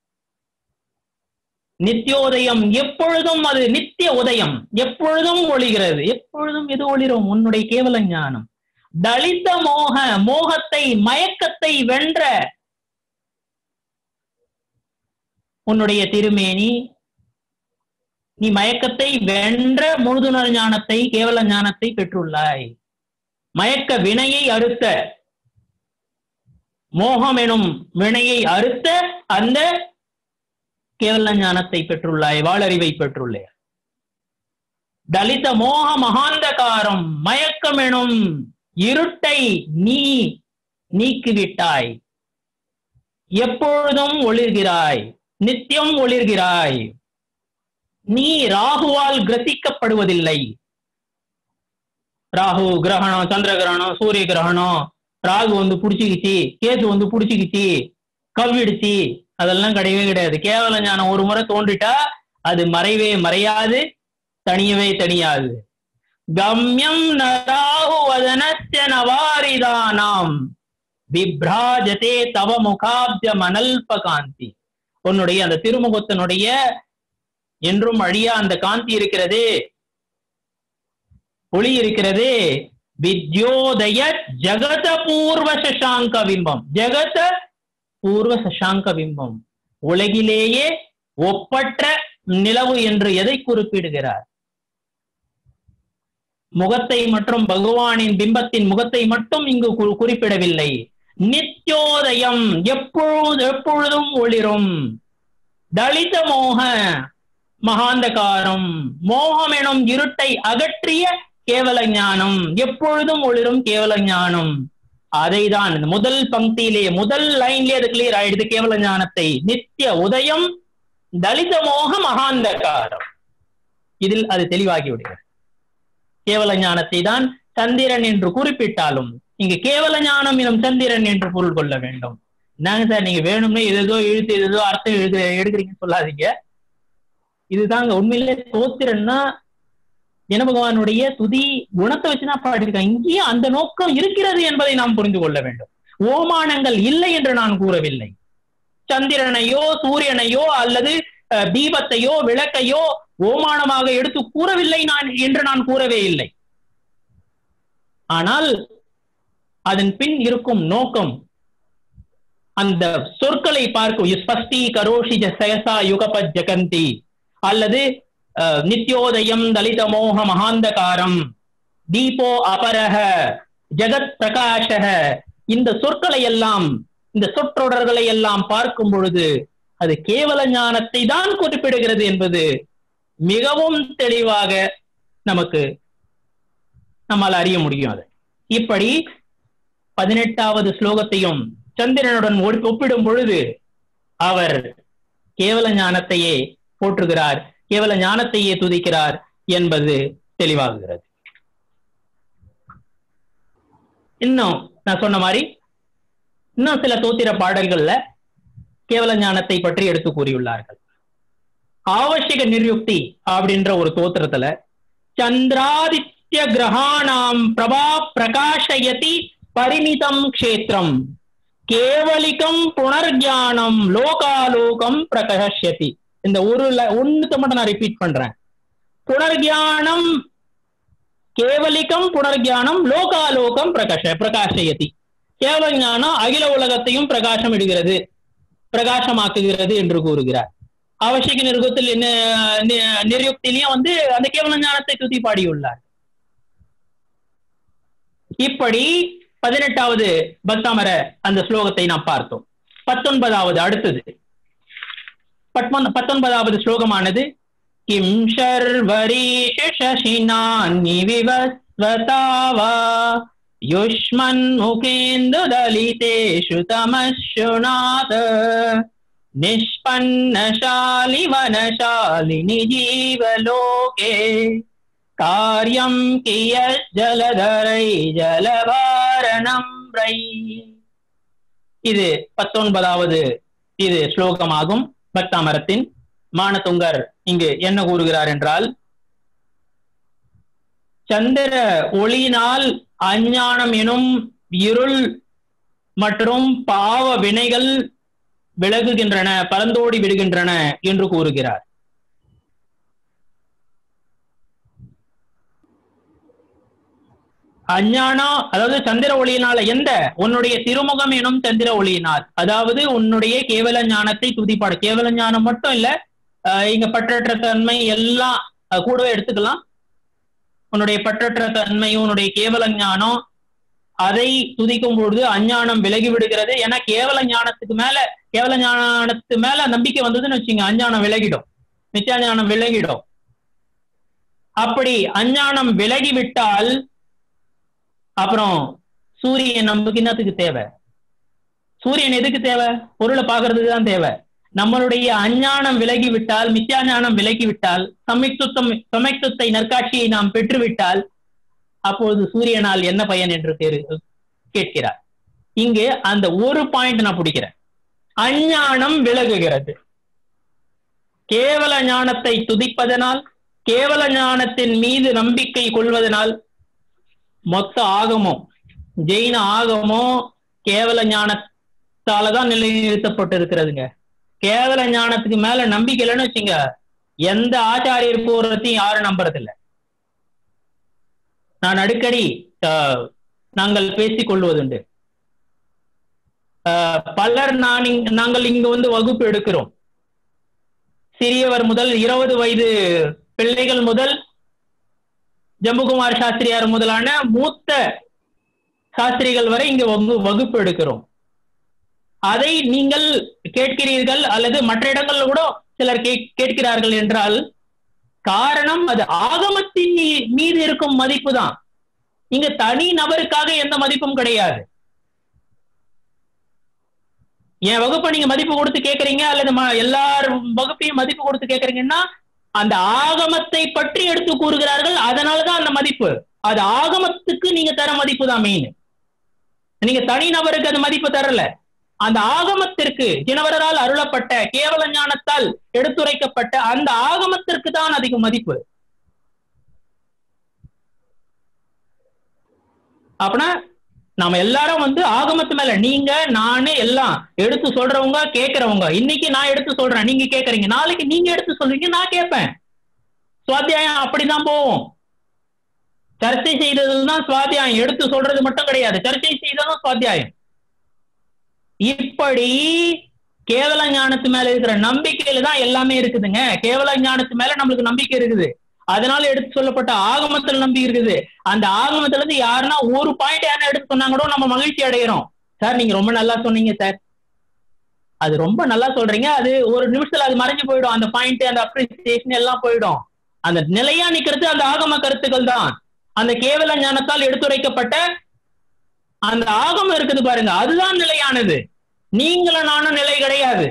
நித்தியோதயம் எப்பொழுதும் அது நித்திய உதயம் எப்பொழுதும் ஒளிகிறது எப்பொழுதும் இது ஒளிரும் உன்னுடைய கேவல ஞானம் தலித்த மோக மோகத்தை மயக்கத்தை வென்ற உன்னுடைய திருமேனி நீ மயக்கத்தை வென்ற முழுதுணர் ஞானத்தை கேவல ஞானத்தை பெற்றுள்ளாய் மயக்க வினையை அறுத்த மோகம் எனும் வினையை அறுத்த அந்த கேவல ஞானத்தை பெற்றுள்ளாய் வாளறிவை பெற்றுள்ளாய் தலித மோக மகாந்தகாரம் மயக்கம் எனும் இருட்டை நீ நீக்கிவிட்டாய் எப்பொழுதும் ஒளிர்கிறாய் நித்தியம் ஒளிர்கிறாய் நீ ராகுவால் கிரசிக்கப்படுவதில்லை ராகு கிரகணம் சந்திர கிரகணம் சூரிய கிரகணம் ராகு வந்து புடிச்சுக்கிச்சு கேது வந்து புடிச்சுக்கிச்சு கவ்விடுச்சு அதெல்லாம் கிடையவே கிடையாது கேவல ஞானம் ஒரு முறை தோன்றிட்டா அது மறைவே மறையாது தனியவே தனியாது கம்யம் நராகு வதனஸ்ய நவாரிதானாம் விப்ராஜதே தவ முகாப்ஜ மணல்ப காந்தி உன்னுடைய அந்த திருமுகத்தினுடைய என்றும் அழியா அந்த காந்தி இருக்கிறதே ஒளி இருக்கிறதே வித்யோதய ஜகத பூர்வ சசாங்க பிம்பம் ஜெகத பூர்வ சசாங்க பிம்பம் உலகிலேயே ஒப்பற்ற நிலவு என்று எதை குறிப்பிடுகிறார் முகத்தை மற்றும் பகவானின் பிம்பத்தின் முகத்தை மட்டும் இங்கு கு- குறிப்பிடவில்லை நித்யோதயம் எப்பொழுது எப்பொழுதும் ஒளிரும் தலித மோக மகாந்தகாரம் மோகம் எனும் இருட்டை அகற்றிய கேவல ஞானம் எப்பொழுதும் ஒளிரும் கேவல ஞானம் அதைதான் இந்த முதல் பங்கியிலே முதல் லைன்லயே அது கிளியர் ஆயிடுது கேவல ஞானத்தை நித்திய உதயம் தலித மோக மகாந்தகாரம் இதில் அது தெளிவாகி விடுகிறது கேவல ஞானத்தை தான் சந்திரன் என்று குறிப்பிட்டாலும் இங்கு கேவல ஞானம் எனும் சந்திரன் என்று பொருள் கொள்ள வேண்டும் என்னங்க சார் நீங்க வேணும்னே ஏதோ இழுத்து ஏதோ அர்த்தம் எழுது எடுக்கிறீங்கன்னு சொல்லாதீங்க இதுதாங்க உண்மையிலே தோத்திரன்னா ஜன பகவானுடைய துதி குணத்தை வச்சுதான் பாடியிருக்காங்க இங்கேயும் அந்த நோக்கம் இருக்கிறது என்பதை நாம் புரிந்து கொள்ள வேண்டும் ஓமானங்கள் இல்லை என்று நான் கூறவில்லை சந்திரனையோ சூரியனையோ அல்லது அஹ், தீபத்தையோ விளக்கையோ ஓமானமாக எடுத்து கூறவில்லை நான் என்று நான் கூறவே இல்லை ஆனால் அதன் பின் இருக்கும் நோக்கம் அந்த சொற்களை பார்க்கும் ஸ்பஷ்டி கரோஷி சயசா யுகபத் ஜகந்தி அல்லது அஹ், நித்யோதயம் தலித மோக மகாந்தகாரம் தீபோ அபரக ஜெகத் பிரகாஷக இந்த சொற்களை எல்லாம் இந்த சொற்றொடர்களை எல்லாம் பார்க்கும் பொழுது அது கேவல ஞானத்தை தான் குறிப்பிடுகிறது என்பது மிகவும் தெளிவாக நமக்கு நம்மால் அறிய முடியும் அது இப்படி பதினெட்டாவது ஸ்லோகத்தையும் சந்திரனுடன் ஒ- ஒப்பிடும் பொழுது அவர் கேவல ஞானத்தையே போற்றுகிறார் கேவல ஞானத்தையே துதிக்கிறார் என்பது தெளிவாகுகிறது இன்னும் நான் சொன்ன மாதிரி இன்னும் சில தோத்திர பாடல்கள்ல கேவல ஞானத்தை பற்றி எடுத்து கூறியுள்ளார்கள் ஆவசியக நிர்யுக்தி அப்படின்ற ஒரு தோத்திரத்துல சந்திராதித்ய கிரகாணாம் பிரபா பிரகாஷயதி பரிமிதம் க்ஷேத்திரம் கேவலிகம் புனர்ஞானம் லோகாலோகம் பிரகாஷ்யதி இந்த ஒரு ல- ஒண்ணுத்த மட்டும் நான் ரிப்பீட் பண்றேன் புனர்ஞானம் கேவலிகம் புனர்ஞானம் லோகாலோகம் பிரகாஷ பிரகாஷயதி கேவல ஞானம் அகில உலகத்தையும் பிரகாசம் இடுகிறது பிரகாசமாக்குகிறது என்று கூறுகிறார் அவசிய நிருகத்தில் நிருக்திலையும் வந்து அந்த கேவல ஞானத்தை துதி பாடியுள்ளார் இப்படி பதினெட்டாவது பக்தாமர அந்த ஸ்லோகத்தை நாம் பார்த்தோம் பத்தொன்பதாவது அடுத்தது பத்தொன்பதாவது ஸ்லோகமானது கிம் ஷர்வரீஷ சசினான்னி விவஸ்வதாவா யுஷ்மன் முகேந்து தலிதேஷு தமசுநாத நிஷ்பன்னசாலி வனசாலினி ஜீவலோகே காரியம் கிய ஜலதரை ஜலவாரணம் ரை இது பத்தொன்பதாவது இது ஸ்லோகமாகும் பக்தாமரத்தின் மானதுங்கர் இங்கு என்ன கூறுகிறார் என்றால் சந்திர ஒளியினால் அஞ்ஞானம் எனும் இருள் மற்றும் பாவ வினைகள் விலகுகின்றன பரந்தோடி விடுகின்றன என்று கூறுகிறார் அஞ்ஞானம் அதாவது சந்திர ஒளியினால எந்த உன்னுடைய திருமுகம் எனும் சந்திர ஒளியினால் அதாவது உன்னுடைய கேவல ஞானத்தை துதிப்பாடு கேவல ஞானம் மட்டும் இல்ல இங்க பற்றற்ற தன்மை எல்லாம் கூடவே எடுத்துக்கலாம் உன்னுடைய பற்றற்ற தன்மை உன்னுடைய கேவல ஞானம் அதை துதிக்கும் பொழுது அஞ்ஞானம் விலகி விடுகிறது ஏன்னா கேவல ஞானத்துக்கு மேல கேவல ஞானத்து மேல நம்பிக்கை வந்ததுன்னு வச்சுங்க அஞ்ஞானம் விலகிடும் நிச்சய ஞானம் விலகிடும் அப்படி அஞ்ஞானம் விலகி விட்டால் அப்புறம் சூரியன் நமக்கு என்னத்துக்கு தேவை சூரியன் எதுக்கு தேவை பொருளை பாக்குறதுக்கு தான் தேவை நம்மளுடைய அஞ்ஞானம் விலகி விட்டால் மித்யா ஞானம் விலகி விட்டால் சமைத்துத்தம் சமைத்துத்தை நற்காட்சியை நாம் பெற்றுவிட்டால் அப்பொழுது சூரியனால் என்ன பயன் என்று தேர் கேட்கிறார் இங்கு அந்த ஒரு பாயிண்ட் நான் பிடிக்கிறேன் அஞ்ஞானம் விலகுகிறது கேவல ஞானத்தை துதிப்பதனால் கேவல ஞானத்தின் மீது நம்பிக்கை கொள்வதனால் மொத்த ஆகமும் ஜெயின ஆகமும் கேவல ஞானத்தாலதான் நிலைநிறுத்தப்பட்டிருக்கிறதுங்க கேவல ஞானத்துக்கு மேல நம்பிக்கை இல்லைன்னு வச்சுங்க எந்த ஆச்சாரியர் போறதையும் யாரும் நம்புறதில்ல நான் அடிக்கடி நாங்கள் பேசிக் கொள்வதுண்டு பலர் நான் நாங்கள் இங்கு வந்து வகுப்பு எடுக்கிறோம் சிறியவர் முதல் இருபது வயது பிள்ளைகள் முதல் ஜம்புகுமார் சாஸ்திரியார் முதலான மூத்த சாஸ்திரிகள் வரை இங்கு வகுப்பு எடுக்கிறோம் அதை நீங்கள் கேட்கிறீர்கள் அல்லது மற்ற இடங்கள்ல கூட சிலர் கேட்கிறார்கள் என்றால் காரணம் அது ஆகமத்தின் மீது இருக்கும் மதிப்பு தான் இங்க தனி நபருக்காக எந்த மதிப்பும் கிடையாது என் வகுப்பை நீங்க மதிப்பு கொடுத்து கேட்கறீங்க அல்லது எல்லார் வகுப்பையும் மதிப்பு கொடுத்து கேட்கறீங்கன்னா அந்த ஆகமத்தை பற்றி எடுத்து கூறுகிறார்கள் அதனாலதான் அந்த மதிப்பு அது ஆகமத்துக்கு நீங்க தர மதிப்பு தான் மெயின் நீங்க தனி நபருக்கு அது மதிப்பு தரல அந்த ஆகமத்திற்கு ஜினவரால் அருளப்பட்ட கேவல ஞானத்தால் எடுத்துரைக்கப்பட்ட அந்த ஆகமத்திற்கு தான் அதிக மதிப்பு அப்படின்னா நாம எல்லாரும் வந்து ஆகமத்து மேல நீங்க நானே எல்லாம் எடுத்து சொல்றவங்க கேட்கறவங்க இன்னைக்கு நான் எடுத்து சொல்றேன் நீங்க கேட்கறீங்க நாளைக்கு நீங்க எடுத்து சொல்றீங்க நான் கேட்பேன் சுவாத்தியாயம் அப்படிதான் போவோம் சர்ச்சை செய்ததுதான் சுவாத்தியாயம் எடுத்து சொல்றது மட்டும் கிடையாது சர்ச்சை செய்ததும் சுவாத்தியாயம் இப்படி கேவல ஞானத்து மேல இருக்கிற நம்பிக்கையில தான் எல்லாமே இருக்குதுங்க கேவல ஞானத்து மேல நம்மளுக்கு நம்பிக்கை இருக்குது அதனால எடுத்து சொல்லப்பட்ட ஆகமத்துல நம்பி இருக்குது அந்த ஆகமத்துல இருந்து யாருன்னா ஒரு பாயிண்ட் யாரும் எடுத்து சொன்னாங்களோ நம்ம மகிழ்ச்சி அடைகிறோம் சார் நீங்க ரொம்ப நல்லா சொன்னீங்க சார் அது ரொம்ப நல்லா சொல்றீங்க அது ஒரு நிமிஷத்துல அது மறைஞ்சு போயிடும் அந்த பாயிண்ட் அந்த அப்ரிசியேஷன் எல்லாம் போயிடும் அந்த நிலையா நிக்கிறது அந்த ஆகம கருத்துக்கள் தான் அந்த கேவல ஞானத்தால் எடுத்துரைக்கப்பட்ட அந்த ஆகமம் இருக்குது பாருங்க அதுதான் நிலையானது நீங்களும் நானும் நிலை கிடையாது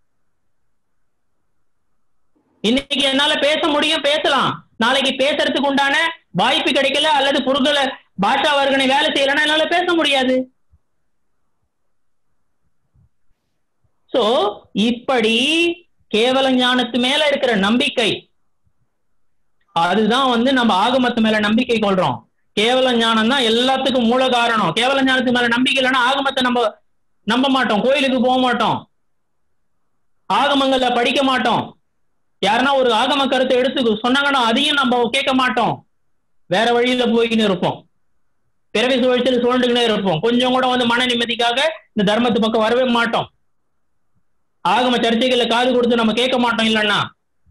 இன்னைக்கு என்னால பேச முடியும் பேசலாம் நாளைக்கு பேசுறதுக்கு உண்டான வாய்ப்பு கிடைக்கல அல்லது புருகல பாஷா வர்கனை வேலை செய்யலன்னா என்னால பேச முடியாது சோ இப்படி கேவல ஞானத்து மேல இருக்கிற நம்பிக்கை அதுதான் வந்து நம்ம ஆகமத்து மேல நம்பிக்கை கொள்றோம் கேவல ஞானம் தான் எல்லாத்துக்கும் மூல காரணம் கேவல ஞானத்து மேல நம்பிக்கை இல்லைன்னா ஆகமத்தை நம்ம நம்ப மாட்டோம் கோயிலுக்கு போக மாட்டோம் ஆகமங்கள்ல படிக்க மாட்டோம் யாருன்னா ஒரு ஆகம கருத்தை எடுத்து சொன்னாங்கன்னா அதையும் நம்ம கேட்க மாட்டோம் வேற வழியில போயின்னு இருப்போம் பிறவி சுழற்சியில் சுழண்டுக்கினே இருப்போம் கொஞ்சம் கூட வந்து மன நிம்மதிக்காக இந்த தர்மத்து பக்கம் வரவே மாட்டோம் ஆகம சர்ச்சைகள்ல காது கொடுத்து நம்ம கேட்க மாட்டோம் இல்லைன்னா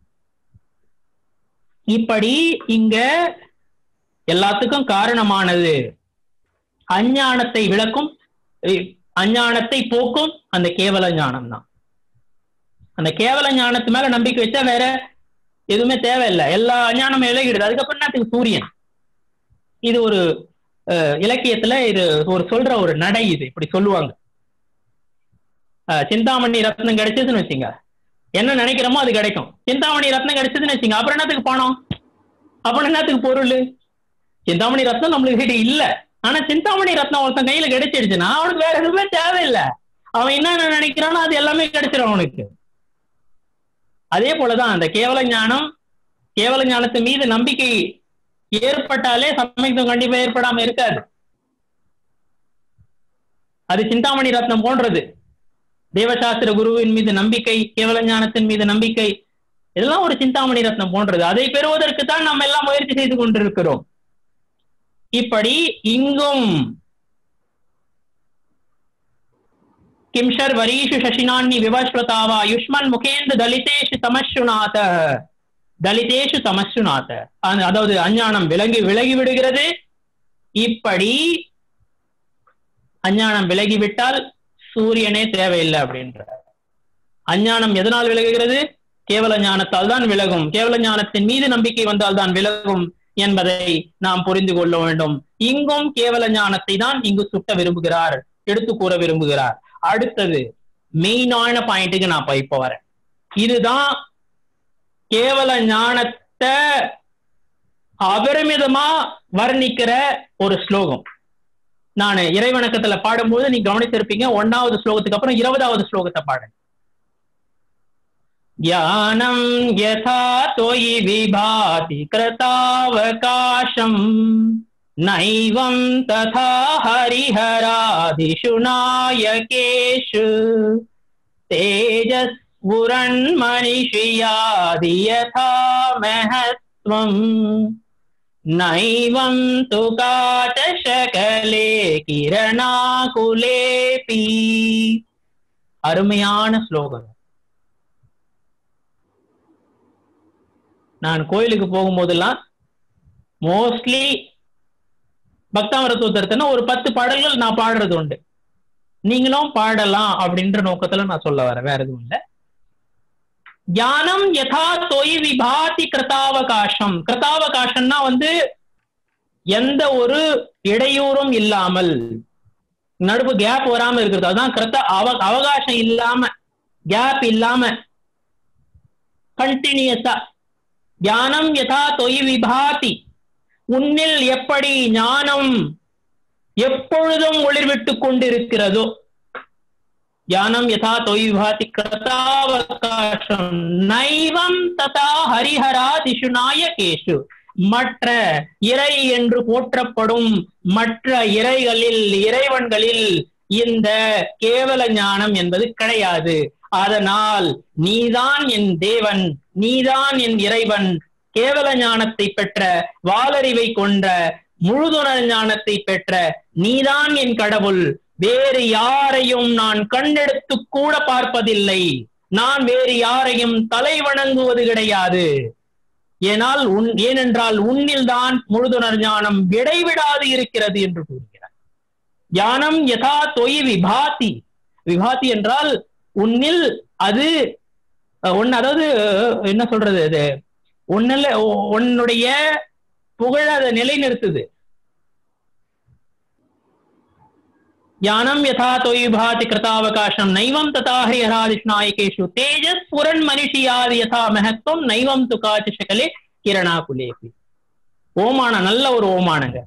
இப்படி இங்க எல்லாத்துக்கும் காரணமானது அஞ்ஞானத்தை விளக்கும் இ- அஞ்ஞானத்தை போக்கும் அந்த கேவல ஞானம் தான் அந்த கேவல ஞானத்து மேல நம்பிக்கை வச்சா வேற எதுவுமே தேவையில்லை எல்லா அஞ்ஞானமும் விலகிடுது அதுக்கப்புறம் என்னத்துக்கு சூரியன் இது ஒரு அஹ், இலக்கியத்துல இது ஒரு சொல்ற ஒரு நடை இது இப்படி சொல்லுவாங்க அஹ், சிந்தாமணி ரத்னம் கிடைச்சதுன்னு வச்சுங்க என்ன நினைக்கிறோமோ அது கிடைக்கும் சிந்தாமணி ரத்னம் கிடைச்சதுன்னு வச்சுங்க அப்புறம் என்னத்துக்கு பணம் அப்புறம் என்னத்துக்கு பொருள் சிந்தாமணி ரத்னம் நம்மளுக்கு கிட்ட இல்ல ஆனா சிந்தாமணி ரத்னம் ஒருத்தன் கையில கிடைச்சிடுச்சுன்னா அவனுக்கு வேற எதுவுமே தேவையில்லை அவன் என்ன நினைக்கிறானோ அது எல்லாமே கிடைச்சிடும் அவனுக்கு அதே போலதான் அந்த கேவல ஞானம் கேவல ஞானத்தின் மீது நம்பிக்கை ஏற்பட்டாலே சமயத்துவம் கண்டிப்பா ஏற்படாம இருக்காது அது சிந்தாமணி ரத்னம் போன்றது தேவசாஸ்திர குருவின் மீது நம்பிக்கை கேவல ஞானத்தின் மீது நம்பிக்கை இதெல்லாம் ஒரு சிந்தாமணி ரத்னம் போன்றது அதை பெறுவதற்கு தான் நம்ம எல்லாம் முயற்சி செய்து கொண்டிருக்கிறோம் இப்படி இங்கும் கிம்ஷர் வரீஷு சசினான்னி விவஸ்வதாவா யுஷ்மன் முகேந்து தலிதேஷு தமசுநாத தலிதேஷு தமசுநாத அந்த- அதாவது அஞ்ஞானம் விலகி விலகி விடுகிறது இப்படி அஞ்ஞானம் விலகிவிட்டால் சூரியனே தேவையில்லை அப்படின்ற அஞ்ஞானம் எதனால் விலகுகிறது கேவல ஞானத்தால் தான் விலகும் கேவல ஞானத்தின் மீது நம்பிக்கை வந்தால் தான் விலகும் என்பதை நாம் புரிந்து கொள்ள வேண்டும் இங்கும் கேவல ஞானத்தை தான் இங்கு சுட்ட விரும்புகிறார் எடுத்து கூற விரும்புகிறார் அடுத்தது மெயினான பாயிண்ட்டுக்கு நான் இப்ப இப்ப வரேன் இதுதான் கேவல ஞானத்தை அபரிமிதமா வர்ணிக்கிற ஒரு ஸ்லோகம் நான் இறைவணக்கத்துல பாடும்போது நீ கவனிச்சிருப்பீங்க ஒன்னாவது ஸ்லோகத்துக்கு அப்புறம் இருபதாவது ஸ்லோகத்தை பாடுங்க ஞானம் யதா தொயி விபாதி கிருதாவகாசம் நைவம் ததா ஹரிஹராதிஷு நாயகேஷு तेजस्फुरन्मनिषियादि यथा महत्त्वम् नैवं तु काचशकले கிரணாகுலேபி அருமையான ஸ்லோகம் நான் கோயிலுக்கு போகும்போதெல்லாம் மோஸ்ட்லி பக்தாமரத்துவத்தனை ஒரு பத்து பாடல்கள் நான் பாடுறது உண்டு நீங்களும் பாடலாம் அப்படின்ற நோக்கத்துல நான் சொல்ல வரேன் வேற எதுவும் இல்ல ஞானம் யதா தொய் விபாதி கிருதாவகாசம் கிருதாவகாசம்னா வந்து எந்த ஒரு இடையூறும் இல்லாமல் நடுவு கேப் வராம இருக்கிறது அதான் கிருத்த அவ அவகாசம் இல்லாம கேப் இல்லாம கண்டினியூஸா ஞானம் யதா தொய் விபாதி உன்னில் எப்படி ஞானம் எப்பொழுதும் ஒளிர்விட்டுக் கொண்டிருக்கிறதோ ஞானம் யதா தொய் விபாதி கிருதாவகாசம் நைவம் ததா ஹரிஹராதிஷு நாயகேஷு மற்ற இறை என்று போற்றப்படும் மற்ற இறைகளில் இறைவன்களில் இந்த கேவல ஞானம் என்பது கிடையாது அதனால் நீதான் என் தேவன் நீதான் என் இறைவன் கேவல ஞானத்தை பெற்ற வாலறிவை கொண்ட முழுதுணர் ஞானத்தை பெற்ற நீதான் என் கடவுள் வேறு யாரையும் நான் கண்ணெடுத்து கூட பார்ப்பதில்லை நான் வேறு யாரையும் தலை வணங்குவது கிடையாது ஏனால் உன் ஏனென்றால் உன்னில் தான் முழுதுணர் ஞானம் விடைவிடாது இருக்கிறது என்று கூறுகிறார் ஞானம் யதா தொய் விபாதி விபாதி என்றால் உன்னில் அது ஒன்னு அதாவது என்ன சொல்றது அது உன்னில் உன்னுடைய புகழ அதை நிலைநிறுத்துது ஞானம் யதா தொய் விபாதி கிருதாவகாசம் நைவம் ததா ஹரிஹராதிஷ்நாயகேஷு தேஜஸ் புரன் மனுஷியாதி யதா மகத்துவம் நைவம் துகாச்சி சகலே கிரணாகுலேபி ஓமானம் நல்ல ஒரு ஓமானங்க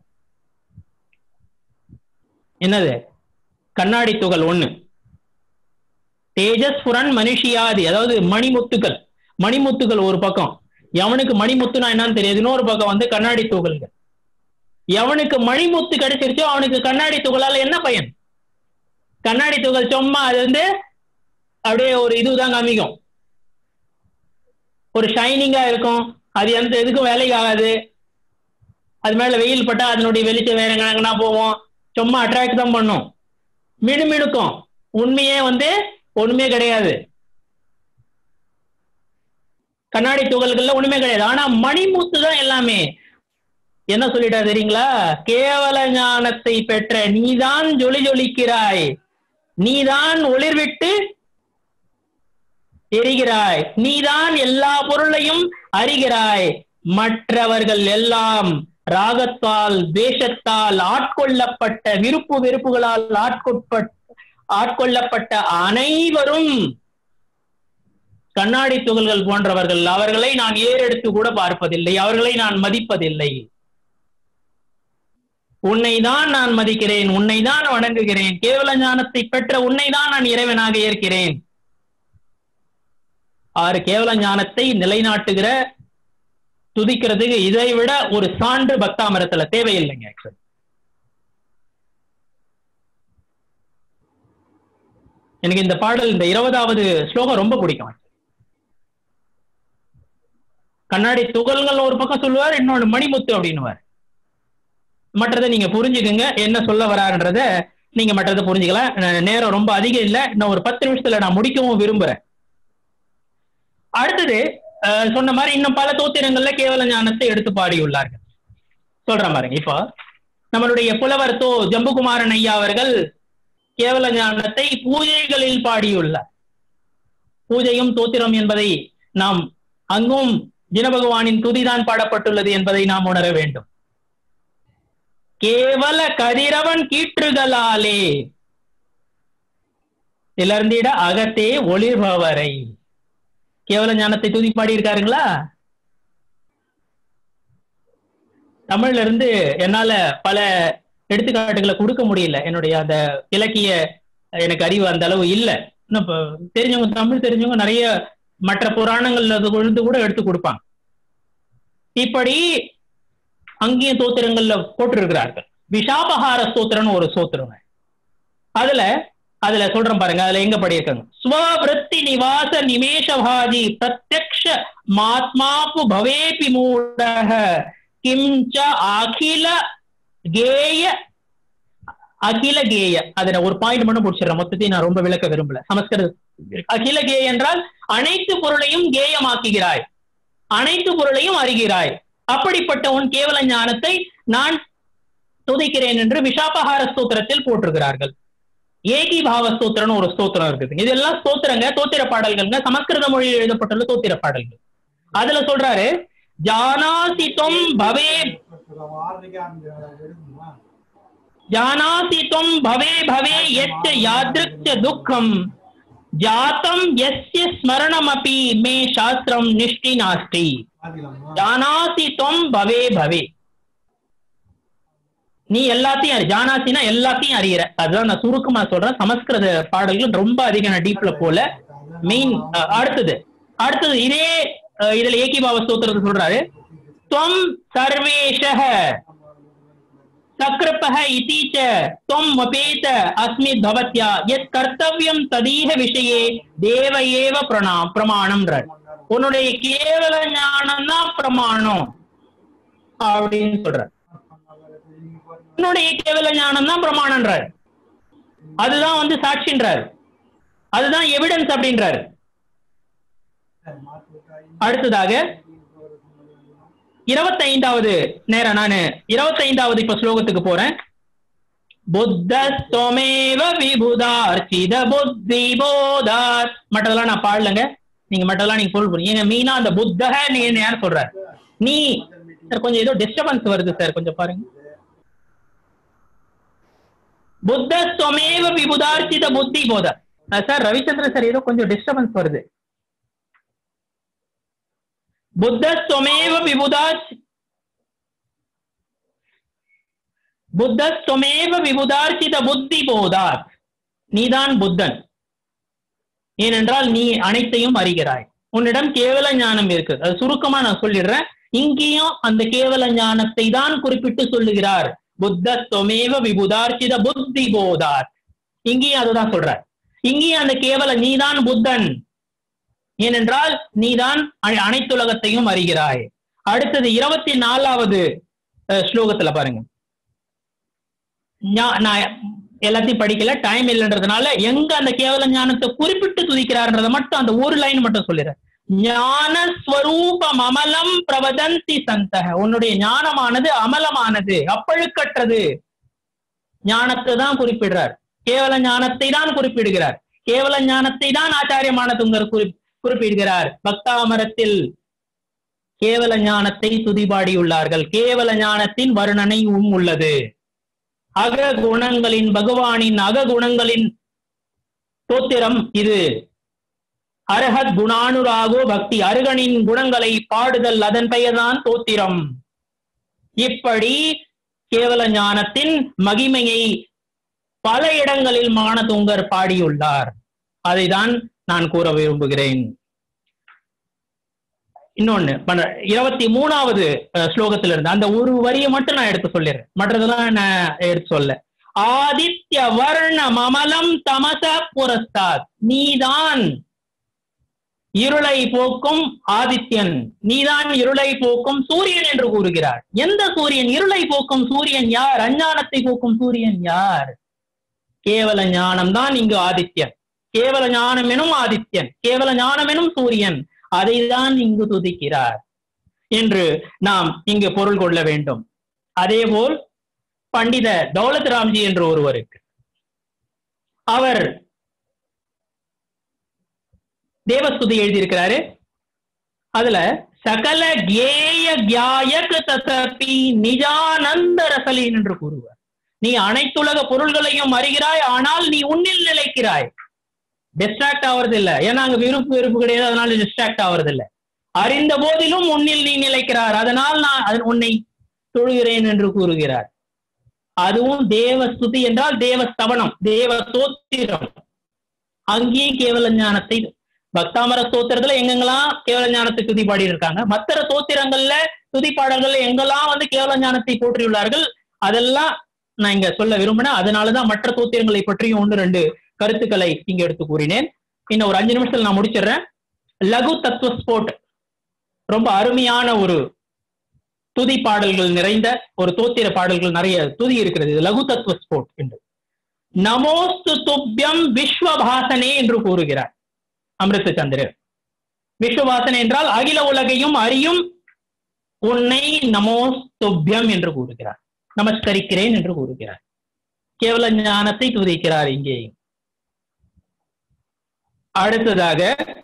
என்னது கண்ணாடி துகள் ஒண்ணு தேஜஸ்புரன் மனுஷியாதி அதாவது மணிமுத்துக்கள் மணிமுத்துக்கள் ஒரு பக்கம் எவனுக்கு மணிமுத்துனா என்னன்னு தெரியாது இன்னொரு பக்கம் வந்து கண்ணாடி துகள்கள் எவனுக்கு மணிமுத்து கிடைச்சிருச்சோ அவனுக்கு கண்ணாடி துகளால என்ன பயன் கண்ணாடி துகள் சும்மா அது வந்து அப்படியே ஒரு இதுதான் காமிக்கும் ஒரு ஷைனிங்கா இருக்கும் அது எந்த எதுக்கும் வேலைக்கு ஆகாது அது மேல வெயில் பட்டா அதனுடைய வெளிச்சம் வேற எங்கன்னா போவோம் சும்மா அட்ராக்ட் தான் பண்ணும் மினுமினுக்கும் உண்மையே வந்து ஒண்ணுமே கிடையாது கண்ணாடி துகள்கள்ல ஒண்ணுமே கிடையாது ஆனா மணிமுத்து தான் எல்லாமே என்ன சொல்லிட்டா தெரியுங்களா கேவல ஞானத்தை பெற்ற நீதான் ஜொலி ஜொலிக்கிறாய் நீதான் ஒளிர்விட்டு எரிகிறாய் நீதான் எல்லா பொருளையும் அறிகிறாய் மற்றவர்கள் எல்லாம் ராகத்தால் தேசத்தால் ஆட்கொள்ளப்பட்ட விருப்பு வெறுப்புகளால் ஆட்கொட்பட்ட ஆட்கொள்ளப்பட்ட அனைவரும் கண்ணாடி துகள்கள் போன்றவர்கள் அவர்களை நான் ஏறெடுத்து கூட பார்ப்பதில்லை அவர்களை நான் மதிப்பதில்லை உன்னை தான் நான் மதிக்கிறேன் உன்னை தான் வணங்குகிறேன் கேவல ஞானத்தை பெற்ற உன்னை தான் நான் இறைவனாக ஏற்கிறேன் ஆறு கேவல ஞானத்தை நிலைநாட்டுகிற துதிக்கிறதுக்கு இதை விட ஒரு சான்று பக்தாமரத்துல தேவையில்லைங்க ஆக்சுவலி எனக்கு இந்த பாடல் இந்த இருபதாவது ஸ்லோகம் ரொம்ப பிடிக்கும் கண்ணாடி துகள்கள் ஒரு பக்கம் சொல்லுவார் இன்னொன்னு மணிமுத்து அப்படின்னுவார் மற்றதை நீங்க புரிஞ்சுக்குங்க என்ன சொல்ல வரான்றத நீங்க மற்றதை புரிஞ்சுக்கலாம் நே- நேரம் ரொம்ப அதிகம் இல்ல இன்னும் ஒரு பத்து நிமிஷத்துல நான் முடிக்கவும் விரும்புறேன் அடுத்தது அஹ், சொன்ன மாதிரி இன்னும் பல தோத்திரங்கள்ல கேவல ஞானத்தை எடுத்து பாடியுள்ளார்கள் சொல்றேன் பாருங்க இப்போ நம்மளுடைய புலவர் தோ ஜம்புகுமாரன் ஐயா அவர்கள் கேவல ஞானத்தை பூஜைகளில் பாடியுள்ளார் பூஜையும் தோத்திரம் என்பதை நாம் அங்கும் தினபகவானின் துதிதான் பாடப்பட்டுள்ளது என்பதை நாம் உணர வேண்டும் கேவல கதிரவன் கீற்றுகளாலே இலர்ந்திட அகத்தே ஒளிர்பவரை கேவல ஞானத்தை துதி பாடி இருக்காருங்களா தமிழ்ல இருந்து என்னால பல எடுத்துக்காட்டுகளை கொடுக்க முடியல என்னுடைய அந்த இலக்கிய எனக்கு அறிவு அந்த அளவு இல்ல இன்னும் இப்ப தெரிஞ்சவங்க தமிழ் தெரிஞ்சவங்க நிறைய மற்ற புராணங்கள்ல இருந்து கூட எடுத்து கொடுப்பாங்க இப்படி அங்கேயும் தோத்திரங்கள்ல போட்டிருக்கிறார்கள் விஷாபகார ஸ்தோத்திரம்னு ஒரு சோத்திரம் அதுல அதுல சொல்றேன் பாருங்க அதுல எங்க படியிருக்காங்க ஸ்வவிருத்தி நிவாச நிமேஷபாதி பிரத்யக்ஷ மாத்மாப்பு பவேபி மூடக கிம்ச அகில கேய அகில கேய அதுல ஒரு பாயிண்ட் மட்டும் பிடிச்சிடுறேன் மொத்தத்தையும் நான் ரொம்ப விளக்க விரும்பல சமஸ்கிருத அகில கேய என்றால் அனைத்து பொருளையும் கேயமாக்குகிறாய் அனைத்து பொருளையும் அறிகிறாய் அப்படிப்பட்ட உன் கேவல ஞானத்தை நான் துதிக்கிறேன் என்று விஷாபகார ஸ்தோத்திரத்தில் போட்டிருக்கிறார்கள் ஏகி பாவ ஸ்தோத்திரம்னு ஒரு ஸ்தோத்திரம் இருக்குது இதெல்லாம் ஸ்தோத்திரங்க தோத்திர பாடல்கள்ங்க சமஸ்கிருத மொழியில் எழுதப்பட்டுள்ள தோத்திர பாடல்கள் அதுல சொல்றாரு ஜானாசிதம் பவே ஜானாசிதம் பவே பவே எச்ச யாத்ருக்ச துக்கம் ஜாத்தம் எஸ்ய ஸ்மரணமபி மே சாஸ்திரம் நிஷ்டி நாஸ்தி ஜானாசி தொம் பவே பவே நீ எல்லாத்தையும் அறி ஜானாசினா எல்லாத்தையும் அறியிற அதுதான் நான் சுருக்கமா சொல்றேன் சமஸ்கிருத பாடல்கள் ரொம்ப அதிகம் நான் டீப்ல போல மெயின் அடுத்தது அடுத்தது இதே அஹ், இதுல ஏகிபாவ ஸ்தோத்திரத்தை சொல்றாரு தொம் சர்வேஷக சக்ரபக இதி ச தொம் வபேத அஸ்மி பவத்யா எத் கர்த்தவியம் ததீக விஷயே தேவ ஏவ பிரணா பிரமாணம்ன்றார் உன்னுடைய கேவல ஞானம் தான் பிரமாணம் அப்படின்னு சொல்ற உன்னுடைய கேவல ஞானம் தான் பிரமாணம்ன்றார் அதுதான் வந்து சாட்சின்றார் அதுதான் எவிடன்ஸ் அப்படின்றார் அடுத்ததாக இருபத்தைந்தாவது நேரம் நானு இருபத்தைந்தாவது இப்ப ஸ்லோகத்துக்கு போறேன் புத்தஸ்தோமேவ விபுதார்ச்சித புத்தி போதார் மற்றதெல்லாம் நான் பாடலங்க நீங்க மற்றதெல்லாம் நீங்க பொருள் புரியும் ஏங்க மீனா அந்த புத்தக நீங்க யார் சொல்றாரு நீ சார் கொஞ்சம் ஏதோ டிஸ்டர்பன்ஸ் வருது சார் கொஞ்சம் பாருங்க புத்தஸ்தோமேவ விபுதார்ச்சித புத்தி போதார் சார் ரவிச்சந்திரன் சார் ஏதோ கொஞ்சம் டிஸ்டர்பன்ஸ் வருது புத்தஸ்வமேவ விபுதாச் புத்தஸ்வமேவ விபுதார்ச்சித புத்தி போதாத் நீதான் புத்தன் ஏனென்றால் நீ அனைத்தையும் அறிகிறாய் உன்னிடம் கேவல ஞானம் இருக்கு அது சுருக்கமா நான் சொல்லிடுறேன் இங்கேயும் அந்த கேவல ஞானத்தை தான் குறிப்பிட்டு சொல்லுகிறார் புத்தஸ்வமேவ விபுதார்ச்சித புத்தி போதாத் இங்கேயும் அதுதான் சொல்றார் இங்கேயும் அந்த கேவல நீதான் புத்தன் ஏனென்றால் நீதான் அ- அனைத்துலகத்தையும் அறிகிறாய் அடுத்தது இருபத்தி நாலாவது அஹ், ஸ்லோகத்துல பாருங்க ஞா- நான் எல்லாத்தையும் படிக்கல டைம் இல்லைன்றதுனால எங்க அந்த கேவல ஞானத்தை குறிப்பிட்டு துதிக்கிறார்ன்றத மட்டும் அந்த ஒரு லைன் மட்டும் சொல்லிடுறேன் ஞானஸ்வரூபம் அமலம் பிரவதந்தி சந்தக உன்னுடைய ஞானமானது அமலமானது அப்பழுக்கற்றது ஞானத்தை தான் குறிப்பிடுறார் கேவல ஞானத்தை தான் குறிப்பிடுகிறார் கேவல ஞானத்தை தான் ஆச்சாரியமான துங்கர் குறி குறிப்பிடுகிறார் பக்தாமரத்தில் கேவல ஞானத்தை துதிபாடியுள்ளார்கள் கேவல ஞானத்தின் வர்ணனையும் உள்ளது அக குணங்களின் பகவானின் அக குணங்களின் தோத்திரம் இது அரஹத் குணானுராகோ பக்தி அருகனின் குணங்களை பாடுதல் அதன் பெயர்தான் தோத்திரம் இப்படி கேவல ஞானத்தின் மகிமையை பல இடங்களில் மானதுங்கர் பாடியுள்ளார் அதைதான் நான் கூற விரும்புகிறேன் இன்னொன்னு பன்ன- இருபத்தி மூணாவது அஹ், ஸ்லோகத்துல இருந்து அந்த ஒரு வரியை மட்டும் நான் எடுத்து சொல்லிடுறேன் மற்றதெல்லாம் நான் எடுத்து சொல்ல ஆதித்ய வர்ண மமலம் தமச புரஸ்தாத் நீதான் இருளை போக்கும் ஆதித்யன் நீதான் இருளை போக்கும் சூரியன் என்று கூறுகிறார் எந்த சூரியன் இருளை போக்கும் சூரியன் யார் அஞ்ஞானத்தை போக்கும் சூரியன் யார் கேவல ஞானம் தான் இங்கு ஆதித்யன் கேவல ஞானம் எனும் ஆதித்யன் கேவல ஞானம் எனும் சூரியன் அதைதான் இங்கு துதிக்கிறார் என்று நாம் இங்கு பொருள் கொள்ள வேண்டும் அதேபோல் பண்டித தௌலத் ராம்ஜி என்று ஒருவருக்கு அவர் தேவஸ்துதி எழுதியிருக்கிறாரு அதுல சகல கேய கியாயக் தசபி நிஜானந்த ரசலீன் என்று கூறுவார் நீ அனைத்துலக பொருள்களையும் அறிகிறாய் ஆனால் நீ உன்னில் நிலைக்கிறாய் டிஸ்ட்ராக்ட் ஆவறது இல்ல ஏன்னா அங்க விருப்பு வெறுப்பு கிடையாது அதனால டிஸ்ட்ராக்ட் ஆவறது இல்ல அறிந்த போதிலும் உன்னில் நீ நிலைக்கிறார் அதனால் நான் அது- உன்னை தொழுகிறேன் என்று கூறுகிறார் அதுவும் தேவ ஸ்துதி என்றால் தேவ ஸ்தவனம் தேவ சோத்திரம் அங்கேயும் கேவல ஞானத்தை பக்தாமர ஸ்தோத்திரத்துல எங்கெங்கெல்லாம் கேவல ஞானத்தை துதி பாடி இருக்காங்க மற்ற சோத்திரங்கள்ல துதி பாடல்கள்ல எங்கெல்லாம் வந்து கேவல ஞானத்தை போற்றியுள்ளார்கள் அதெல்லாம் நான் இங்க சொல்ல விரும்பினேன் அதனாலதான் மற்ற சோத்திரங்களை பற்றியும் ஒன்று ரெண்டு கருத்துக்களை இங்க எடுத்து கூறினேன் இன்னும் ஒரு அஞ்சு நிமிஷத்துல நான் முடிச்சிடுறேன் லகு தத்துவ ஸ்போர்ட் ரொம்ப அருமையான ஒரு துதி பாடல்கள் நிறைந்த ஒரு தோத்திர பாடல்கள் நிறைய துதி இருக்கிறது இது லகு தத்துவ ஸ்போர்ட் என்று நமோஸ்து துப்யம் விஸ்வபாசனே என்று கூறுகிறார் அமிர்த சந்திரர் விஸ்வபாசனை என்றால் அகில உலகையும் அறியும் உன்னை நமோஸ்துப்யம் என்று கூறுகிறார் நமஸ்கரிக்கிறேன் என்று கூறுகிறார் கேவல ஞானத்தை துதிக்கிறார் இங்கேயும் அடுத்ததாக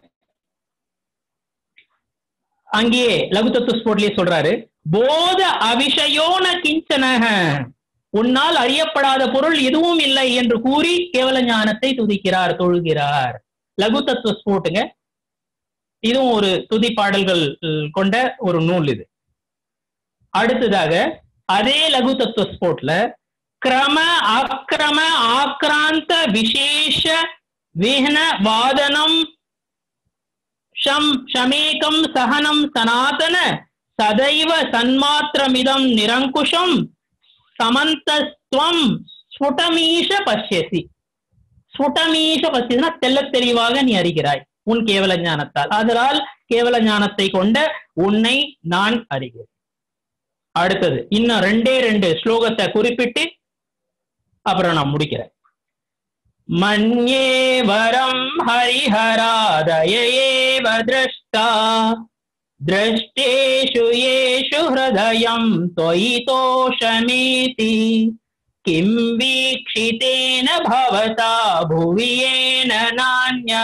அங்கேயே லகு தத்துவ ஸ்போர்ட்லயே சொல்றாரு போத அவிஷயோன கிஞ்சனக உன்னால் அறியப்படாத பொருள் எதுவும் இல்லை என்று கூறி கேவல ஞானத்தை துதிக்கிறார் தொழுகிறார் லகு தத்துவ ஸ்போர்ட்டுங்க இதுவும் ஒரு துதி பாடல்கள் அஹ், கொண்ட ஒரு நூல் இது அடுத்ததாக அதே லகு தத்துவ ஸ்போர்ட்ல கிரம அக்கிரம ஆக்ராந்த விசேஷ விஹ்ன வாதனம் ஷம் ஷமேகம் சகனம் சனாதன சதைவ சன்மாத்திரமிதம் நிரங்குஷம் சமந்தஸ்துவம் ஸ்புடமீஷ பஷ்யசி ஸ்புடமீஷ பஷ்யசினா தெள்ளத் தெளிவாக நீ அறிகிறாய் உன் கேவல ஞானத்தால் அதனால் கேவல ஞானத்தை கொண்ட உன்னை நான் அறிகிறேன் அடுத்தது இன்னும் ரெண்டே ரெண்டு ஸ்லோகத்தை குறிப்பிட்டு அப்புறம் நான் முடிக்கிறேன் மன்யே வரம் ஹரிஹராதய ஏவ திரஷ்டா द्रष्टेषु येषु हृदयं त्वयि तोषमेति किं वीक्षितेन भवता भुवि येन नान्य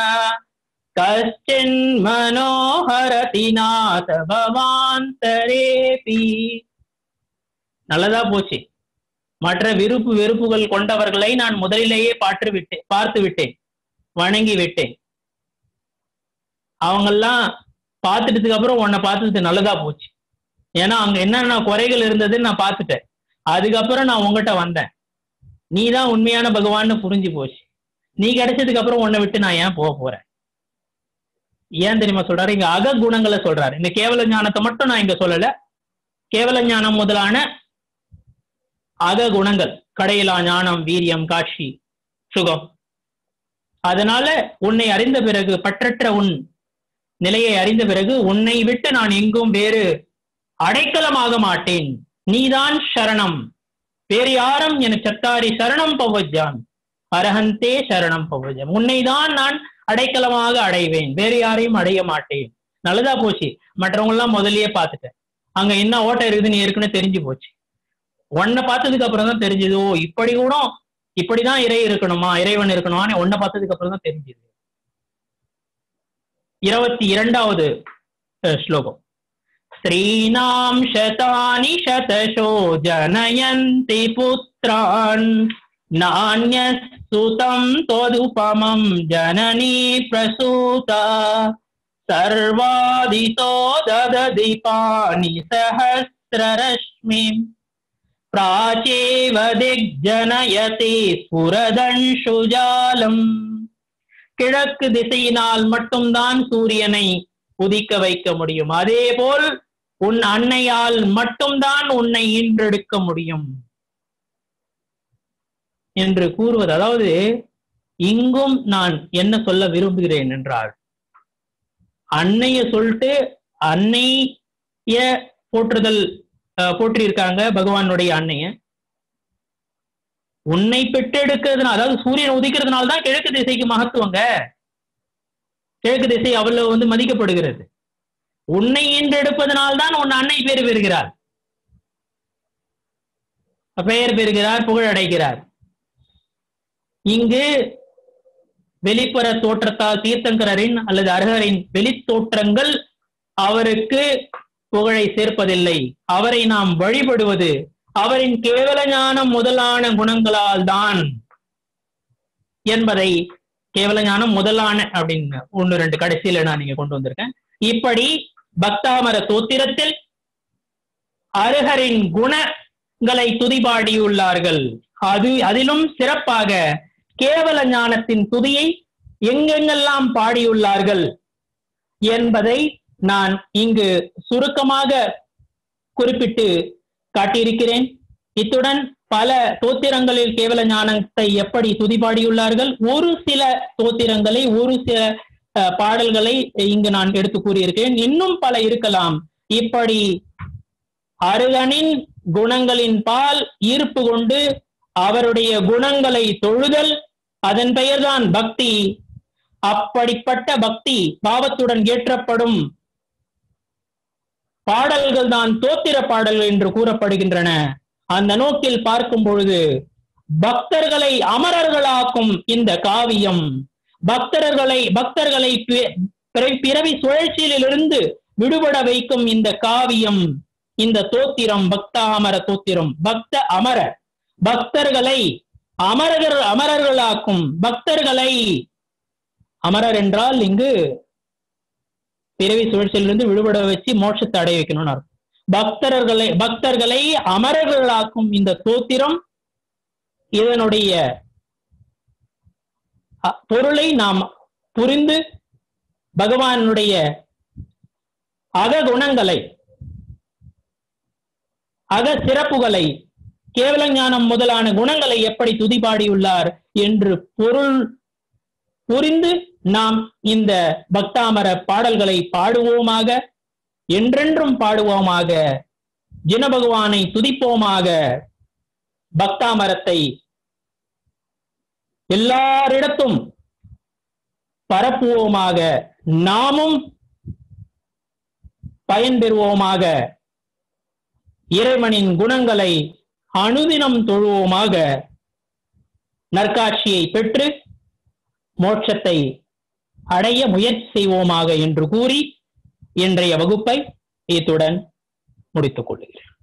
कश्चिन्मनोहरति नाथ भवान्तरेऽपि நல்லதா போச்சு மற்ற விருப்பு வெறுப்புகள் கொண்டவர்களை நான் முதலிலேயே பாற்று விட்டேன் பார்த்து விட்டேன் வணங்கி விட்டேன் அவங்கெல்லாம் பார்த்துட்டதுக்கு அப்புறம் உன்னை பார்த்தது நல்லதா போச்சு ஏன்னா அங்க என்னென்ன குறைகள் இருந்ததுன்னு நான் பார்த்துட்டேன் அதுக்கப்புறம் நான் உங்ககிட்ட வந்தேன் நீ தான் உண்மையான பகவான்னு புரிஞ்சு போச்சு நீ கிடைச்சதுக்கு அப்புறம் உன்னை விட்டு நான் ஏன் போக போறேன் ஏன் தெரியுமா சொல்றாரு இங்க அக குணங்களை சொல்றாரு இந்த கேவல ஞானத்தை மட்டும் நான் இங்க சொல்லல கேவல ஞானம் முதலான அக குணங்கள் கடையிலா ஞானம் வீரியம் காட்சி சுகம் அதனால உன்னை அறிந்த பிறகு பற்றற்ற உன் நிலையை அறிந்த பிறகு உன்னை விட்டு நான் எங்கும் வேறு அடைக்கலமாக மாட்டேன் நீதான் சரணம் வேறு யாரும் என சத்தாரி சரணம் பவஜான் அரஹந்தே சரணம் பவஜம் உன்னை தான் நான் அடைக்கலமாக அடைவேன் வேறு யாரையும் அடைய மாட்டேன் நல்லதா போச்சு மற்றவங்க எல்லாம் முதல்லயே பார்த்துட்டேன் அங்க என்ன ஓட்டை இருக்குதுன்னு ஏற்கனவே தெரிஞ்சு போச்சு உன்னை பார்த்ததுக்கு அப்புறம் தான் தெரிஞ்சது ஓ இப்படி கூட இப்படிதான் இறை இருக்கணுமா இறைவன் இருக்கணுமான்னு உன்னை பார்த்ததுக்கு அப்புறம் தான் தெரிஞ்சது இருபத்தி இரண்டாவது அஹ், ஸ்லோகம் ஸ்ரீனாம் शतानि शतशो जनयन्ति पुत्रान् नान्यसुतं त्वदुपमं जननी प्रसूता सर्वादितो ददधिपानि सहस्ररश्मिम् प्राचेव दिग्जनयति स्फुरदंशुजालम् கிழக்கு திசையினால் மட்டும்தான் சூரியனை உதிக்க வைக்க முடியும் அதேபோல் உன் அன்னையால் மட்டும்தான் உன்னை ஈன்றெடுக்க முடியும் என்று கூறுவது அதாவது இங்கும் நான் என்ன சொல்ல விரும்புகிறேன் என்றால் அன்னைய சொல்லிட்டு அன்னைய போற்றுதல் அஹ், போற்றியிருக்காங்க பகவானுடைய அன்னைய உன்னை பெற்றெடுக்கிறதுனால அதாவது சூரியன் உதிக்கிறதுனால தான் கிழக்கு திசைக்கு மகத்துவங்க கிழக்கு திசை அவ்வளவு வந்து மதிக்கப்படுகிறது உன்னை ஈன்றெடுப்பதனால்தான் உன் அன்னை பேர் பெறுகிறார் பெயர் பெறுகிறார் புகழ் அடைகிறார் இங்கு வெளிப்புற தோற்றத்தால் தீர்த்தங்கரின் அல்லது அர்ஹரின் வெளித்தோற்றங்கள் அவருக்கு புகழை சேர்ப்பதில்லை அவரை நாம் வழிபடுவது அவரின் கேவல ஞானம் முதலான குணங்களால் தான் என்பதை கேவல ஞானம் முதலான அப்படின்னு ஒன்னு ரெண்டு கடைசியில நான் நீங்க கொண்டு வந்திருக்கேன் இப்படி பக்தாமர தோத்திரத்தில் அருகரின் குணங்களை துதிபாடியுள்ளார்கள் அது அதிலும் சிறப்பாக கேவல ஞானத்தின் துதியை எங்கெங்கெல்லாம் பாடியுள்ளார்கள் என்பதை நான் இங்கு சுருக்கமாக குறிப்பிட்டு காட்டியிருக்கிறேன் இத்துடன் பல தோத்திரங்களில் கேவல ஞானத்தை எப்படி துதிபாடியுள்ளார்கள் ஒரு சில தோத்திரங்களை ஒரு சில அஹ், பாடல்களை இங்கு நான் எடுத்து கூறியிருக்கிறேன் இன்னும் பல இருக்கலாம் இப்படி அருகனின் குணங்களின் பால் ஈர்ப்பு கொண்டு அவருடைய குணங்களை தொழுதல் அதன் பெயர்தான் பக்தி அப்படிப்பட்ட பக்தி பாவத்துடன் ஏற்றப்படும் பாடல்கள் தான் தோத்திர பாடல்கள் என்று கூறப்படுகின்றன அந்த நோக்கில் பார்க்கும் பொழுது பக்தர்களை அமரர்களாக்கும் இந்த காவியம் பக்தர்களை பக்தர்களை பி- பிற- பிறவி சுழற்சியிலிருந்து விடுபட வைக்கும் இந்த காவியம் இந்த தோத்திரம் பக்த அமர தோத்திரம் பக்த அமர பக்தர்களை அமரர்கள் அமரர்களாக்கும் பக்தர்களை அமரர் என்றால் இங்கு பிறவி சுழற்சியிலிருந்து விடுபட வச்சு மோட்சத்தை அடைய வைக்கணும்னு அர்த்தம் பக்தர்களை பக்தர்களை அமரர்களாக்கும் இந்த தோத்திரம் இதனுடைய அ- பொருளை நாம் புரிந்து பகவானுடைய அககுணங்களை அக சிறப்புகளை கேவல ஞானம் முதலான குணங்களை எப்படி துதிபாடியுள்ளார் என்று பொருள் புரிந்து நாம் இந்த பக்தாமர பாடல்களை பாடுவோமாக என்றென்றும் பாடுவோமாக ஜின பகவானை துதிப்போமாக பக்தாமரத்தை எல்லாரிடத்தும் பரப்புவோமாக நாமும் பயன்பெறுவோமாக இறைவனின் குணங்களை அனுதினம் தொழுவோமாக நற்காட்சியை பெற்று மோட்சத்தை அடைய முயற்சி செய்வோமாக என்று கூறி இன்றைய வகுப்பை இத்துடன் முடித்துக் கொள்கிறேன்